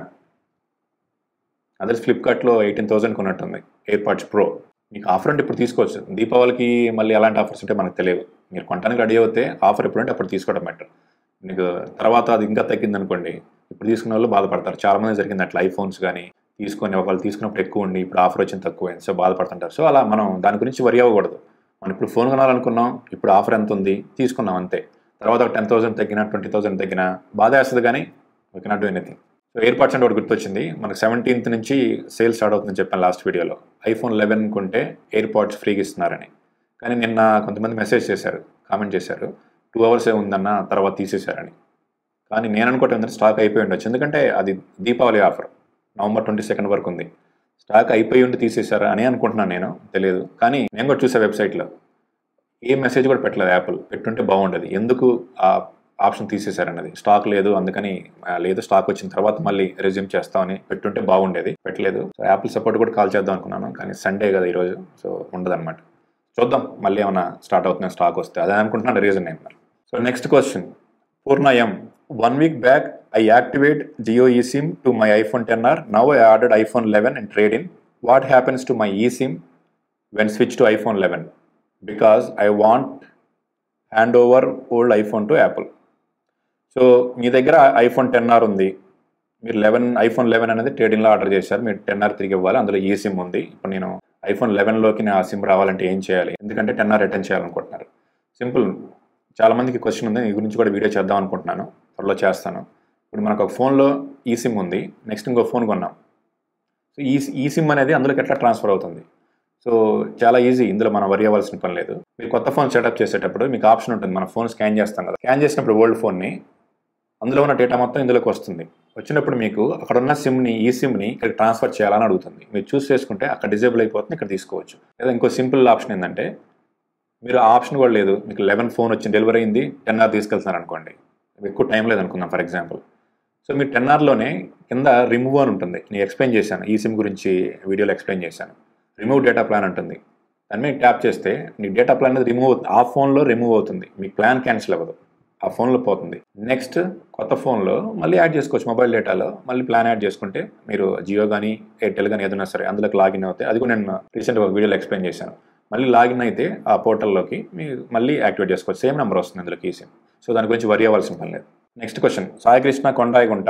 అదే ఫ్లిప్కార్ట్లో ఎయిటీన్ థౌసండ్ కొన్నట్టుంది ఎయిర్ పాడ్స్ ప్రో మీకు ఆఫర్ అంటే ఇప్పుడు తీసుకోవచ్చు దీపావళికి మళ్ళీ ఎలాంటి ఆఫర్స్ ఉంటే మనకు తెలియదు మీరు కొనడానికి రెడీ అవుతే ఆఫర్ ఎప్పుడంటే అప్పుడు తీసుకోవడం బెటర్ మీకు తర్వాత అది ఇంకా తగ్గింది అనుకోండి ఇప్పుడు తీసుకున్న వాళ్ళు బాధపడతారు చాలా మంది జరిగింది అట్లా ఐఫోన్స్ కానీ తీసుకొని ఒకళ్ళు తీసుకున్నప్పుడు ఎక్కువ ఉండి ఇప్పుడు ఆఫర్ వచ్చింది తక్కువ అయింది సో బాధపడుతుంటారు సో అలా మనం దాని గురించి వరి అవ్వకూడదు మనం ఇప్పుడు ఫోన్ కొనాలనుకున్నాం ఇప్పుడు ఆఫర్ ఎంత ఉంది తీసుకున్నాం అంతే తర్వాత ఒక టెన్ థౌసండ్ తగ్గినా ట్వంటీ థౌసండ్ తగ్గినా బాధ వేస్తుంది కానీ we cannot do anything so AirPods అంటే ఒకటి గుర్తొచ్చింది మనకు సెవెంటీన్త్ నుంచి సేల్ స్టార్ట్ అవుతుందని చెప్పాను లాస్ట్ వీడియోలో ఐఫోన్ లెవెన్ కొంటే ఎయిర్ పాడ్స్ ఫ్రీగా ఇస్తున్నారని కానీ నిన్న కొంతమంది మెసేజ్ చేశారు కామెంట్ చేశారు టూ అవర్సే ఉందన్న తర్వాత తీసేశారని కానీ నేను అనుకోవటం ఏంటంటే స్టాక్ అయిపోయి ఉండొచ్చు ఎందుకంటే అది Deepavali offer November twenty second వరకు ఉంది స్టాక్ అయిపోయి ఉండి తీసేశారా అని అనుకుంటున్నాను నేను తెలియదు కానీ నేను కూడా చూసా వెబ్సైట్లో ఏ మెసేజ్ కూడా పెట్టలేదు యాపిల్ పెట్టుంటే బాగుండేది ఎందుకు ఆ ఆప్షన్ తీసేశారన్నది స్టాక్ లేదు అందుకని ఆ, లేదు స్టాక్ వచ్చిన తర్వాత మళ్ళీ రెజ్యూమ్ చేస్తామని పెట్టుంటే బాగుండేది పెట్టలేదు సో యాపిల్ సపోర్ట్ కూడా కాల్ చేద్దాం అనుకున్నాను కానీ సండే కదా ఈరోజు సో ఉండదన్నమాట చూద్దాం మళ్ళీ ఏమైనా స్టార్ట్ అవుతున్న స్టాక్ వస్తే అదే అనుకుంటున్నాను రీజన్ నేను మరి so next question Purna M one week back I activate Jio e SIM to my iPhone ten or now I ordered iPhone eleven and trade in what happens to my e SIM when switch to iPhone eleven because I want hand over old iPhone to Apple so మీ దగ్గర ఐఫోన్ టెన్ ఆర్ ఉంది మీరు లెవెన్ ఐఫోన్ లెవెన్ అనేది ట్రేడింగ్లో ఆర్డర్ చేశారు మీరు టెన్ ఆర్ తిరిగి ఇవ్వాలి అందులో ఈ సిమ్ ఉంది ఇప్పుడు నేను ఐఫోన్ లెవెన్లోకి నా సిమ్ రావాలంటే ఏం చేయాలి ఎందుకంటే టెన్ ఆర్ రిటర్న్ చేయాలనుకుంటున్నారు సింపుల్ చాలా మందికి క్వశ్చన్ ఉంది ఈ గురించి కూడా వీడియో చేద్దాం అనుకుంటున్నాను త్వరలో చేస్తాను ఇప్పుడు మనకు ఒక ఫోన్లో ఈ సిమ్ ఉంది నెక్స్ట్ ఇంకో ఫోన్ కొన్నాం సో ఈ ఈ సిమ్ అనేది అందులోకి ఎట్లా ట్రాన్స్ఫర్ అవుతుంది సో చాలా ఈజీ ఇందులో మనం వరి అవ్వాల్సిన పని లేదు మీరు కొత్త ఫోన్ సెటప్ చేసేటప్పుడు మీకు ఆప్షన్ ఉంటుంది మన ఫోన్ స్కాన్ చేస్తాం కదా స్కాన్ చేసినప్పుడు ఓల్డ్ ఫోన్ని అందులో ఉన్న డేటా మొత్తం ఇందులోకి వస్తుంది వచ్చినప్పుడు మీకు అక్కడ ఉన్న సిమ్ని ఈ సిమ్ని ఇక్కడ ట్రాన్స్ఫర్ చేయాలని అడుగుతుంది మీరు చూస్ చేసుకుంటే అక్కడ డిజేబుల్ అయిపోతుంది ఇక్కడ తీసుకోవచ్చు లేదా ఇంకో సింపుల్ ఆప్షన్ ఏంటంటే మీరు ఆ ఆప్షన్ కూడా లేదు మీకు లెవెన్ ఫోన్ వచ్చింది డెలివరీ అయింది టెన్ ఆర్ తీసుకెళ్తున్నారు అనుకోండి ఎక్కువ టైం లేదు అనుకుందాం ఫర్ ఎగ్జాంపుల్ సో మీరు టెన్ ఆర్లోనే కింద రిమూవ్ అని ఉంటుంది నేను ఎక్స్ప్లెయిన్ చేశాను ఈ సిమ్ గురించి వీడియోలో ఎక్స్ప్లెయిన్ చేశాను రిమూవ్ డేటా ప్లాన్ ఉంటుంది దాని మీద ట్యాప్ చేస్తే నీ డేటా ప్లాన్ అనేది రిమూవ్ అవుతుంది ఆ ఫోన్లో రిమూవ్ అవుతుంది మీ ప్లాన్ క్యాన్సిల్ అవ్వదు ఆ ఫోన్లో పోతుంది నెక్స్ట్ కొత్త ఫోన్లో మళ్ళీ యాడ్ చేసుకోవచ్చు మొబైల్ డేటాలో మళ్ళీ ప్లాన్ యాడ్ చేసుకుంటే మీరు జియో కానీ ఎయిర్టెల్ కానీ ఏదైనా సరే అందులోకి లాగిన్ అవుతాయి అది కూడా నేను రీసెంట్గా ఒక వీడియోలో ఎక్స్ప్లెయిన్ చేశాను మళ్ళీ లాగిన్ అయితే ఆ పోర్టల్లోకి మీరు మళ్ళీ యాక్టివేట్ చేసుకోవచ్చు సేమ్ నెంబర్ వస్తుంది అందులో ఈ సిమ్ సో దాని గురించి వరి అవ్వాల్సిన పని లేదు next question Sai Krishna Kondaigunta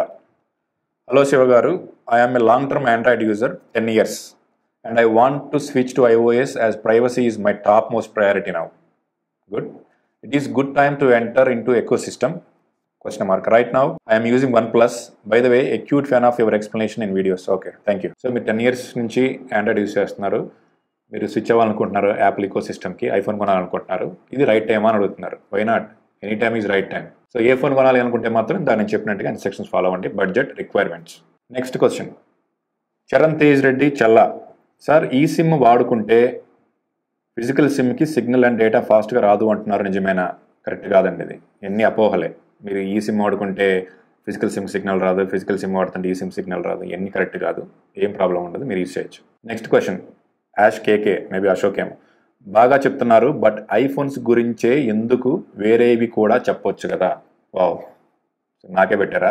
hello Shiva గారు I'm a long term Android user ten years and I want to switch to iOS as privacy is my top most priority now good it is good time to enter into ecosystem question mark right now I'm using OnePlus by the way a cute fan of your explanation in videos okay thank you so మీరు టెన్ ఇయర్స్ నుంచి ఆండ్రాయిడ్ యూస్ చేస్తున్నారు మీరు స్విచ్ అవ్వాలనుకుంటున్నారు యాపిల్ ఈకో సిస్టమ్కి ఐఫోన్ కొనాలనుకుంటున్నారు ఇది రైట్ టైమా అని అడుగుతున్నారు why not any time is right time so ఏ ఫోన్ కొనాలి అనుకుంటే మాత్రం దాన్ని నేను చెప్పినట్టుగా ఇన్స్ట్రక్షన్స్ ఫాలో అవ్వండి budget requirements next question Charan Tej Reddy Challa sir e SIM వాడుకుంటే ఫిజికల్ సిమ్కి సిగ్నల్ అండ్ డేటా ఫాస్ట్గా రాదు అంటున్నారు నిజమేనా కరెక్ట్ కాదండి ఇది ఎన్ని అపోహలే మీరు ఈ సిమ్ వాడుకుంటే ఫిజికల్ సిమ్ సిగ్నల్ రాదు ఫిజికల్ సిమ్ వాడుతుంటే ఈ సిమ్ సిగ్నల్ రాదు ఎన్ని కరెక్ట్ కాదు ఏం ప్రాబ్లం ఉండదు మీరు యూస్ చేయొచ్చు next question Ash KK maybe Ashok ఏమో బాగా చెప్తున్నారు బట్ ఐఫోన్స్ గురించే ఎందుకు వేరేవి కూడా చెప్పొచ్చు కదా వావ్ నాకే పెట్టారా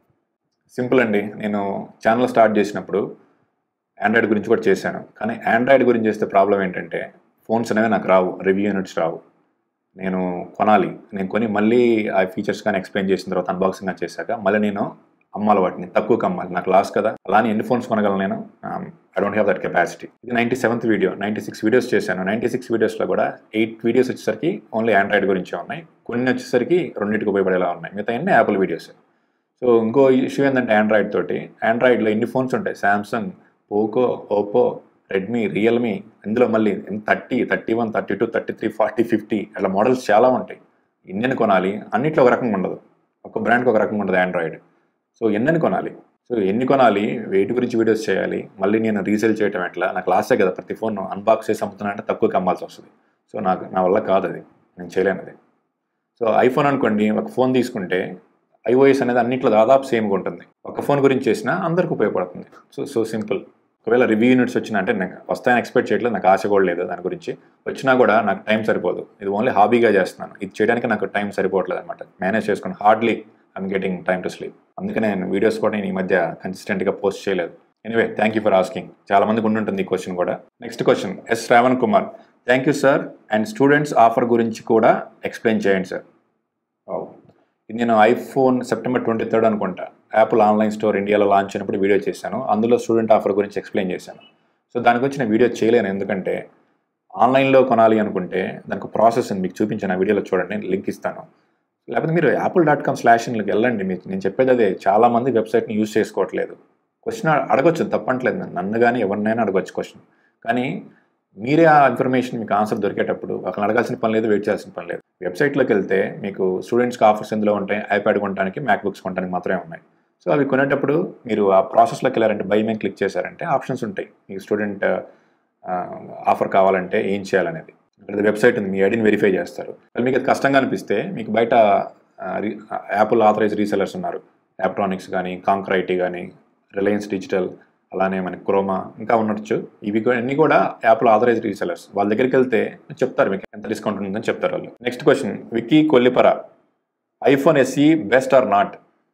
సింపుల్ అండి నేను ఛానల్ స్టార్ట్ చేసినప్పుడు ఆండ్రాయిడ్ గురించి కూడా చేశాను కానీ ఆండ్రాయిడ్ గురించి చేస్తే ప్రాబ్లం ఏంటంటే ఫోన్స్ అనేవి నాకు రావు రివ్యూ యూనిట్స్ రావు నేను కొనాలి నేను కొని మళ్ళీ ఆ ఫీచర్స్ కానీ ఎక్స్ప్లెయిన్ చేసిన తర్వాత అన్బాక్సింగ్ కానీ చేశాక మళ్ళీ నేను అమ్మాలి వాటిని తక్కువకి అమ్మాలి నాకు లాస్ కదా అలానే ఎన్ని ఫోన్స్ కొనగలను నేను I don't have that capacity ఇది ninety seventh video ninety six videos చేశాను నైంటీ సిక్స్ వీడియోస్లో కూడా ఎయిట్ వీడియోస్ వచ్చేసరికి ఓన్లీ ఆండ్రాయిడ్ గురించే ఉన్నాయి కొన్ని వచ్చేసరికి రెండింటికి ఉపయోగపడేలా ఉన్నాయి మిగతా అన్ని యాపిల్ వీడియోస్ సో ఇంకో ఇష్యూ ఏంటంటే ఆండ్రాయిడ్ తోటి ఆండ్రాయిడ్లో ఎన్ని ఫోన్స్ ఉంటాయి Samsung Poco Oppo Redmi Realme ఇందులో మళ్ళీ thirty thirty one thirty two thirty three forty fifty అట్లా మోడల్స్ చాలా ఉంటాయి ఎన్నెన్ని కొనాలి అన్నిట్లో ఒక రకంగా ఉండదు ఒక బ్రాండ్కి ఒక రకంగా ఉండదు ఆండ్రాయిడ్ సో ఎన్నెన్ని కొనాలి సో ఎన్ని కొనాలి వేటి గురించి వీడియోస్ చేయాలి మళ్ళీ నేను రీసేల్ చేయడం ఎట్లా నాకు లాసే కదా ప్రతి ఫోన్ అన్బాక్స్ చేసి అమ్ముతున్నా అంటే తక్కువకి అమ్మాల్సి వస్తుంది సో నాకు నా వల్ల కాదు అది నేను చేయలేను అది సో ఐఫోన్ అనుకోండి ఒక ఫోన్ తీసుకుంటే ఐఓఎస్ అనేది అన్నింటిలో దాదాపు సేమ్గా ఉంటుంది ఒక ఫోన్ గురించి చేసినా అందరికి ఉపయోగపడుతుంది సో సో సింపుల్ ఒకవేళ రివ్యూ యూనిట్స్ వచ్చినా అంటే నాకు వస్తాయని ఎక్స్పెక్ట్ చేయట్లేదు నాకు ఆశ కూడా లేదు దాని గురించి వచ్చినా కూడా నాకు టైం సరిపోదు ఇది ఓన్లీ హాబీగా చేస్తున్నాను ఇది చేయడానికి నాకు టైం సరిపోవట్లేదు అనమాట మేనేజ్ చేసుకుని hardly I'm getting time to sleep అందుకే నేను వీడియోస్ కూడా నేను ఈ మధ్య కన్సిస్టెంట్గా పోస్ట్ చేయలేదు anyway thank you for asking చాలా మందికి ఉండుంటుంది ఈ క్వశ్చన్ కూడా next question S Shravan Kumar thank you sir and students offer గురించి కూడా ఎక్స్ప్లెయిన్ చేయండి సార్ ఇది నేను ఐఫోన్ సెప్టెంబర్ ట్వంటీ థర్డ్ అనుకుంటా యాపిల్ ఆన్లైన్ స్టోర్ ఇండియాలో లాంచ్ అయినప్పుడు వీడియో చేశాను అందులో స్టూడెంట్ ఆఫర్ గురించి ఎక్స్ప్లెయిన్ చేశాను సో దాని గురించి నేను వీడియో చేయలేను ఎందుకంటే ఆన్లైన్లో కొనాలి అనుకుంటే దానికి ప్రాసెస్ ఉంది మీకు చూపించాను ఆ వీడియోలో చూడండి నేను లింక్ ఇస్తాను లేకపోతే మీరు యాపిల్ డాట్ కామ్ స్లాష్ ఇన్కి వెళ్ళండి మీకు నేను చెప్పేది అదే చాలామంది వెబ్సైట్ని యూజ్ చేసుకోవట్లేదు క్వశ్చన్ అడగొచ్చు తప్పట్లేదు నన్ను నన్ను కానీ ఎవరినైనా అడగొచ్చు క్వశ్చన్ కానీ మీరే ఆ ఇన్ఫర్మేషన్ మీకు ఆన్సర్ దొరికేటప్పుడు అక్కడ అడగాల్సిన పని లేదు వెయిట్ చేయాల్సిన పని లేదు వెబ్సైట్లోకి వెళ్తే మీకు స్టూడెంట్స్కి ఆఫర్స్ ఎందులో ఉంటాయి ఐప్యాడ్ కొనడానికి మ్యాక్ బుక్స్ కొనడానికి మాత్రమే ఉన్నాయి సో అవి కొనేటప్పుడు మీరు ఆ ప్రాసెస్లోకి వెళ్ళారంటే బై మేము క్లిక్ చేశారంటే ఆప్షన్స్ ఉంటాయి మీకు స్టూడెంట్ ఆఫర్ కావాలంటే ఏం చేయాలనేది ఇక్కడ వెబ్సైట్ ఉంది మీ ఐడిని వెరిఫై చేస్తారు మీకు అది కష్టంగా అనిపిస్తే మీకు బయట యాపిల్ ఆథరైజ్ రీసెలర్స్ ఉన్నారు ఎలక్ట్రానిక్స్ కానీ కాంక్రైటీ కానీ రిలయన్స్ డిజిటల్ అలానే మనకి క్రోమా ఇంకా ఉండొచ్చు ఇవి అన్ని కూడా యాప్లో ఆథరైజ్ రీసెలర్స్ వాళ్ళ దగ్గరికి వెళ్తే చెప్తారు మీకు ఎంత డిస్కౌంట్ ఉంటుందని చెప్తారు వాళ్ళు next question Vicky Kollipara iPhone SE best or not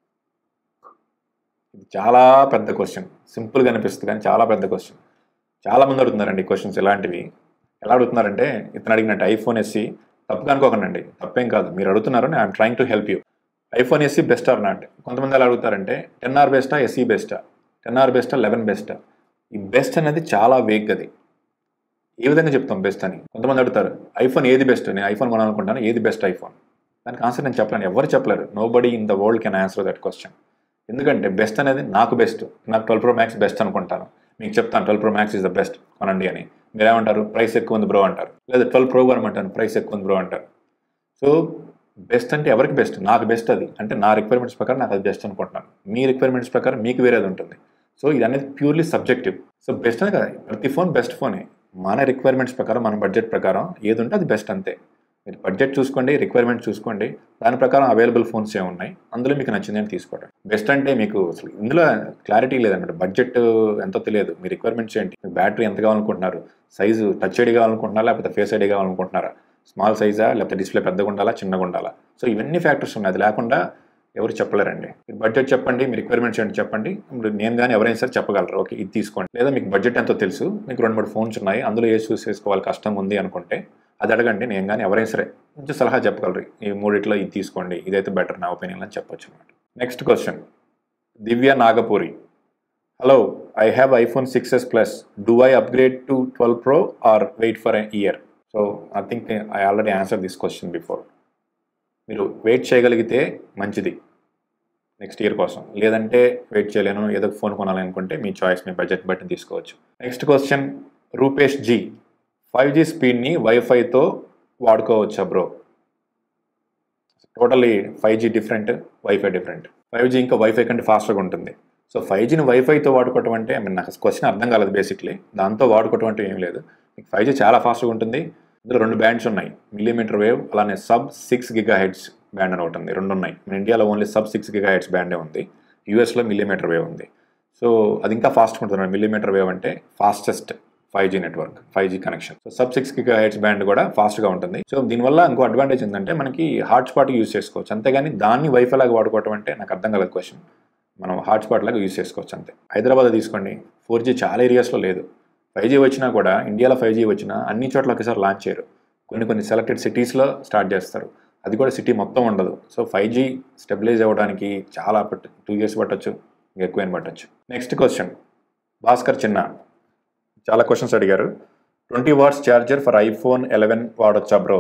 ఇది చాలా పెద్ద క్వశ్చన్ సింపుల్గా అనిపిస్తుంది కానీ చాలా పెద్ద క్వశ్చన్ చాలా మంది అడుగుతున్నారండి ఈ క్వశ్చన్స్ ఇలాంటివి ఎలా అడుగుతున్నారంటే ఇతను అడిగినట్టు ఐఫోన్ ఎస్సీ తప్పుగా అనుకోకండి తప్పేం కాదు మీరు అడుగుతున్నారు I'm trying to help you iPhone SE best or not కొంతమంది ఎలా అడుగుతారంటే టెన్ ఆర్ బెస్టా ఎస్సీ బెస్టా టెన్ ఆర్ బెస్టా లెవెన్ బెస్టా ఈ బెస్ట్ అనేది చాలా వేగ్ అది ఏ విధంగా చెప్తాం బెస్ట్ అని కొంతమంది అడుగుతారు ఐఫోన్ ఏది బెస్ట్ నేను ఐఫోన్ కొనాలనుకుంటాను ఏది బెస్ట్ ఐఫోన్ దానికి ఆన్సర్ నేను చెప్పలేను ఎవరు చెప్పలేరు nobody in the world can answer that question ఎందుకంటే బెస్ట్ అనేది నాకు బెస్ట్ నాకు ట్వెల్వ్ ప్రో మ్యాక్స్ బెస్ట్ అనుకుంటాను మీకు చెప్తాను twelve pro max is the best కొనండి అని మీరేమంటారు ప్రైస్ ఎక్కువ ఉంది బ్రో అంటారు లేదా ట్వెల్వ్ ప్రో కొనమంటాను ప్రైస్ ఎక్కువ ఉంది బ్రో అంటారు సో బెస్ట్ అంటే ఎవరికి బెస్ట్ నాకు బెస్ట్ అది అంటే నా రిక్వైర్మెంట్స్ ప్రకారం నాకు అది బెస్ట్ అనుకుంటున్నాను మీ రిక్వైర్మెంట్స్ ప్రకారం మీకు వేరేది ఉంటుంది సో ఇది అనేది ప్యూర్లీ సబ్జెక్టివ్ సో బెస్ట్ అని కదా ప్రతి ఫోన్ బెస్ట్ ఫోనే మన రిక్వైర్మెంట్స్ ప్రకారం మన బడ్జెట్ ప్రకారం ఏది ఉంటే అది బెస్ట్ అంతే మీరు బడ్జెట్ చూసుకోండి రిక్వైర్మెంట్ చూసుకోండి దాని ప్రకారం అవైలబుల్ ఫోన్స్ ఏ ఉన్నాయి అందులో మీకు నచ్చిందని తీసుకోవడం బెస్ట్ అంటే మీకు అసలు ఇందులో క్లారిటీ లేదన్నమాట బడ్జెట్ ఎంతో తెలియదు మీ రిక్వైర్మెంట్స్ ఏంటి మీ బ్యాటరీ ఎంత కావాలనుకుంటున్నారు సైజు టచ్ ఐడి కావాలనుకుంటున్నారా లేకపోతే ఫేస్ ఐడి కావాలనుకుంటున్నారా స్మాల్ సైజా లేకపోతే డిస్ప్లే పెద్దగా ఉండాలా చిన్నగా ఉండాలా సో ఇవన్నీ ఫ్యాక్టర్స్ ఉన్నాయి అది లేకుండా ఎవరు చెప్పలేరండి మీరు బడ్జెట్ చెప్పండి మీ రిక్వైర్మెంట్స్ ఏంటి చెప్పండి ఇప్పుడు నేను కానీ ఎవరైనా సరే చెప్పగలరు ఓకే ఇది తీసుకోండి లేదా మీకు బడ్జెట్ ఎంతో తెలుసు మీకు రెండు మూడు ఫోన్స్ ఉన్నాయి అందులో ఏ చూస్ చేసుకోవాలి కష్టం ఉంది అనుకుంటే అది అడగండి నేను కానీ ఎవరైనా సరే కొంచెం సలహా చెప్పగలరు ఈ మూడిట్లో ఇది తీసుకోండి ఇదైతే బెటర్ నా ఒపీనియన్ అని చెప్పొచ్చు అనమాట next question Divya Nagapuri hello I have iPhone six S plus do I upgrade to twelve pro or wait for a year so I think I already answer this question before మీరు వెయిట్ చేయగలిగితే మంచిది నెక్స్ట్ ఇయర్ కోసం లేదంటే వెయిట్ చేయలేను ఏదో ఒక ఫోన్ కొనాలి అనుకుంటే మీ చాయిస్ మీ బడ్జెట్ బట్టి తీసుకోవచ్చు next question Rupesh ji five G స్పీడ్ని వైఫైతో వాడుకోవచ్చా bro totally five G different wifi different five G ఇంకా వైఫై కంటే ఫాస్ట్గా ఉంటుంది సో ఫైవ్ జీని వైఫైతో వాడుకోవటం అంటే ఐ మీన్ నాకు క్వశ్చన్ అర్థం కాలేదు బేసిక్లీ దాంతో వాడుకోవటం అంటే ఏం లేదు మీకు ఫైవ్ జీ చాలా ఫాస్ట్గా ఉంటుంది ఇందులో రెండు బ్యాండ్స్ ఉన్నాయి మిల్లీమీటర్ వేవ్ అలానే sub six gigahertz band అని ఒకటి ఉంది రెండు ఉన్నాయి మన ఇండియాలో only sub six gigahertz బ్యాండే ఉంది యూఎస్లో మిల్లీమీటర్ వేవ్ ఉంది సో అది ఇంకా ఫాస్ట్గా ఉంటుంది మిల్లీమీటర్ వేవ్ అంటే fastest five G network five G connection so sub six gigahertz band కూడా ఫాస్ట్గా ఉంటుంది సో దీనివల్ల ఇంకో అడ్వాంటేజ్ ఏంటంటే మనకి హాట్స్పాట్ యూస్ చేసుకోవచ్చు అంతేగాని దాన్ని వైఫై లాగా వాడుకోవటం అంటే నాకు అర్థం కలదు క్వశ్చన్ మనం హాట్స్పాట్ లాగా యూస్ చేసుకోవచ్చు అంతే హైదరాబాద్ తీసుకోండి ఫోర్ జీ చాలా ఏరియాస్లో లేదు ఫైవ్ జీ వచ్చినా కూడా ఇండియాలో ఫైవ్ జీ వచ్చినా అన్ని చోట్ల ఒకేసారి లాంచ్ చేయరు కొన్ని కొన్ని సెలెక్టెడ్ సిటీస్లో స్టార్ట్ చేస్తారు అది కూడా సిటీ మొత్తం ఉండదు సో ఫైవ్ జీ స్టెబిలైజ్ అవ్వడానికి చాలా పట్టు టూ ఇయర్స్ పట్టొచ్చు ఇంకా ఎక్కువైన పట్టొచ్చు నెక్స్ట్ క్వశ్చన్ భాస్కర్ చిన్న చాలా క్వశ్చన్స్ అడిగారు twenty watts charger for iPhone eleven వాడొచ్చా బ్రో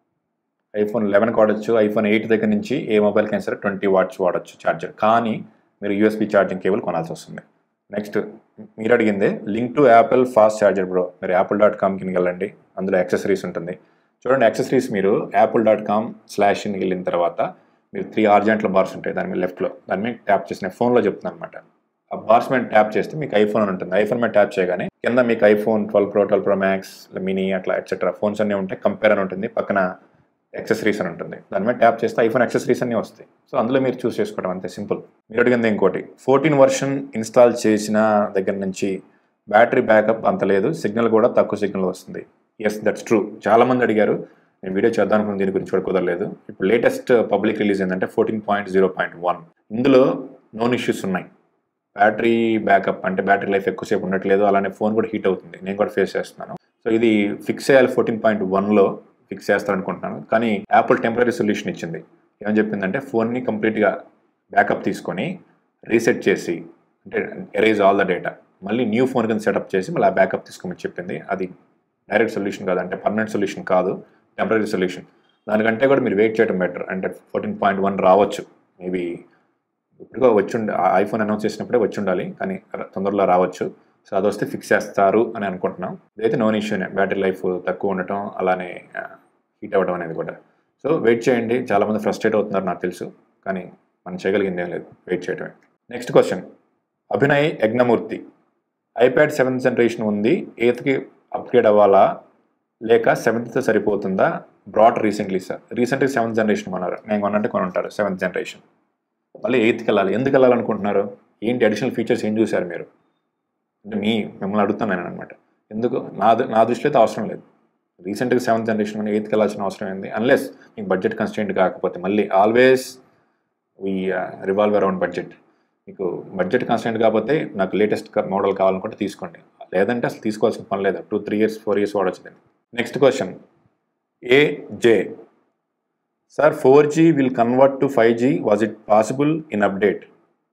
ఐఫోన్ లెవెన్కి వాడచ్చు ఐఫోన్ ఎయిట్ దగ్గర నుంచి ఏ మొబైల్కైనా సరే ట్వంటీ వాట్స్ వాడచ్చు ఛార్జర్ కానీ మీరు యూఎస్బి ఛార్జింగ్ కేబుల్ కొనాల్సి వస్తుంది నెక్స్ట్ మీరు అడిగిందే link to Apple fast charger bro మీరు యాపిల్ డాట్ కామ్కి వెళ్ళండి అందులో యాక్సెసరీస్ ఉంటుంది చూడండి యాక్సెసరీస్ మీరు యాపిల్ డాట్ కామ్ స్లాష్ ఇన్కి వెళ్ళిన తర్వాత మీరు త్రీ ఆర్జెంట్ల బార్స్ ఉంటాయి దాని మీద లెఫ్ట్లో దాని మీద ట్యాప్ చేసిన ఫోన్లో చెప్తున్నాను అనమాట ఆ బార్స్ మీద ట్యాప్ చేస్తే మీకు ఐఫోన్ అని ఉంటుంది ఐఫోన్ మీద ట్యాప్ చేయగానే కింద మీకు iPhone twelve pro twelve pro max mini అట్లా ఎట్సెట్రా ఫోన్స్ అన్నీ ఉంటాయి కంపేర్ అని ఉంటుంది పక్కన యాక్సెసరీస్ అని ఉంటుంది దాని మీద ట్యాప్ చేస్తే ఐఫోన్ యాక్సెసరీస్ అన్నీ వస్తాయి సో అందులో మీరు చూస్ చేసుకోవడం అంతే సింపుల్ మీరు అడిగింది ఇంకోటి ఫోర్టీన్ వర్షన్ ఇన్స్టాల్ చేసిన దగ్గర నుంచి బ్యాటరీ బ్యాకప్ అంత లేదు సిగ్నల్ కూడా తక్కువ సిగ్నల్ వస్తుంది ఎస్ దట్స్ ట్రూ చాలా మంది అడిగారు నేను వీడియో చేద్దాం అనుకున్న దీని గురించి కూడా కుదరలేదు ఇప్పుడు లేటెస్ట్ పబ్లిక్ రిలీజ్ ఏంటంటే fourteen point zero point one ఇందులో నోన్ ఇష్యూస్ ఉన్నాయి బ్యాటరీ బ్యాకప్ అంటే బ్యాటరీ లైఫ్ ఎక్కువసేపు ఉండట్లేదు అలానే ఫోన్ కూడా హీట్ అవుతుంది నేను కూడా ఫేస్ చేస్తున్నాను సో ఇది ఫిక్స్ చేయాలి ఫోర్టీన్ పాయింట్ వన్లో ఫిక్స్ చేస్తారనుకుంటున్నాను కానీ యాపిల్ టెంపరీ సొల్యూషన్ ఇచ్చింది ఏమని చెప్పిందంటే ఫోన్ని కంప్లీట్గా బ్యాకప్ తీసుకొని రీసెట్ చేసి అంటే ఎరేజ్ ఆల్ ద డేటా మళ్ళీ న్యూ ఫోన్ కింద సెటప్ చేసి మళ్ళీ ఆ బ్యాకప్ తీసుకోమని చెప్పింది అది డైరెక్ట్ సొల్యూషన్ కాదు అంటే పర్మనెంట్ సొల్యూషన్ కాదు టెంపరీ సొల్యూషన్ దానికంటే కూడా మీరు వెయిట్ చేయడం బెటర్ అంటే ఫోర్టీన్ పాయింట్ వన్ రావచ్చు మేబీ ఇప్పుడుగా వచ్చి ఉండ ఐఫోన్ అనౌన్స్ చేసినప్పుడే వచ్చి ఉండాలి కానీ తొందరలో రావచ్చు సో అది వస్తే ఫిక్స్ చేస్తారు అని అనుకుంటున్నాం ఇదైతే నోన్ ఇష్యూనే బ్యాటరీ లైఫ్ తక్కువ ఉండటం అలానే హీట్ అవ్వడం అనేది కూడా సో వెయిట్ చేయండి చాలామంది ఫ్రస్ట్రేట్ అవుతున్నారు నాకు తెలుసు కానీ మనం చేయగలిగింది ఏం లేదు వెయిట్ చేయడమే next question Abhinay Yagnamurthy iPad seventh generation ఉంది ఎయిత్కి అప్గ్రేడ్ అవ్వాలా లేక సెవెంత్ సరిపోతుందా బ్రాడ్ రీసెంట్లీ సార్ రీసెంట్గా సెవెంత్ జనరేషన్ కొన్నారు నేను కొనంటే కొని ఉంటారు సెవెంత్ జనరేషన్ మళ్ళీ ఎయిత్కి వెళ్ళాలి ఎందుకు వెళ్ళాలనుకుంటున్నారు ఏంటి అడిషనల్ ఫీచర్స్ ఏం చూశారు మీరు అంటే మీ మిమ్మల్ని అడుగుతాను నేను అనమాట ఎందుకు నా నా దృష్టిలో అయితే అవసరం లేదు రీసెంట్గా సెవెంత్ జనరేషన్ కానీ ఎయిత్కి వెళ్ళాల్సిన అవసరం ఏంది అన్లెస్ మీకు బడ్జెట్ కన్స్టెంట్ కాకపోతే మళ్ళీ always we revolve around budget మీకు బడ్జెట్ కన్స్టెంట్ కాకపోతే నాకు లేటెస్ట్ మోడల్ కావాలనుకుంటే తీసుకోండి లేదంటే అసలు తీసుకోవాల్సిన పని లేదు two three years four years వాడచ్చు దాన్ని next question A J sir four G will convert to five G was it possible in update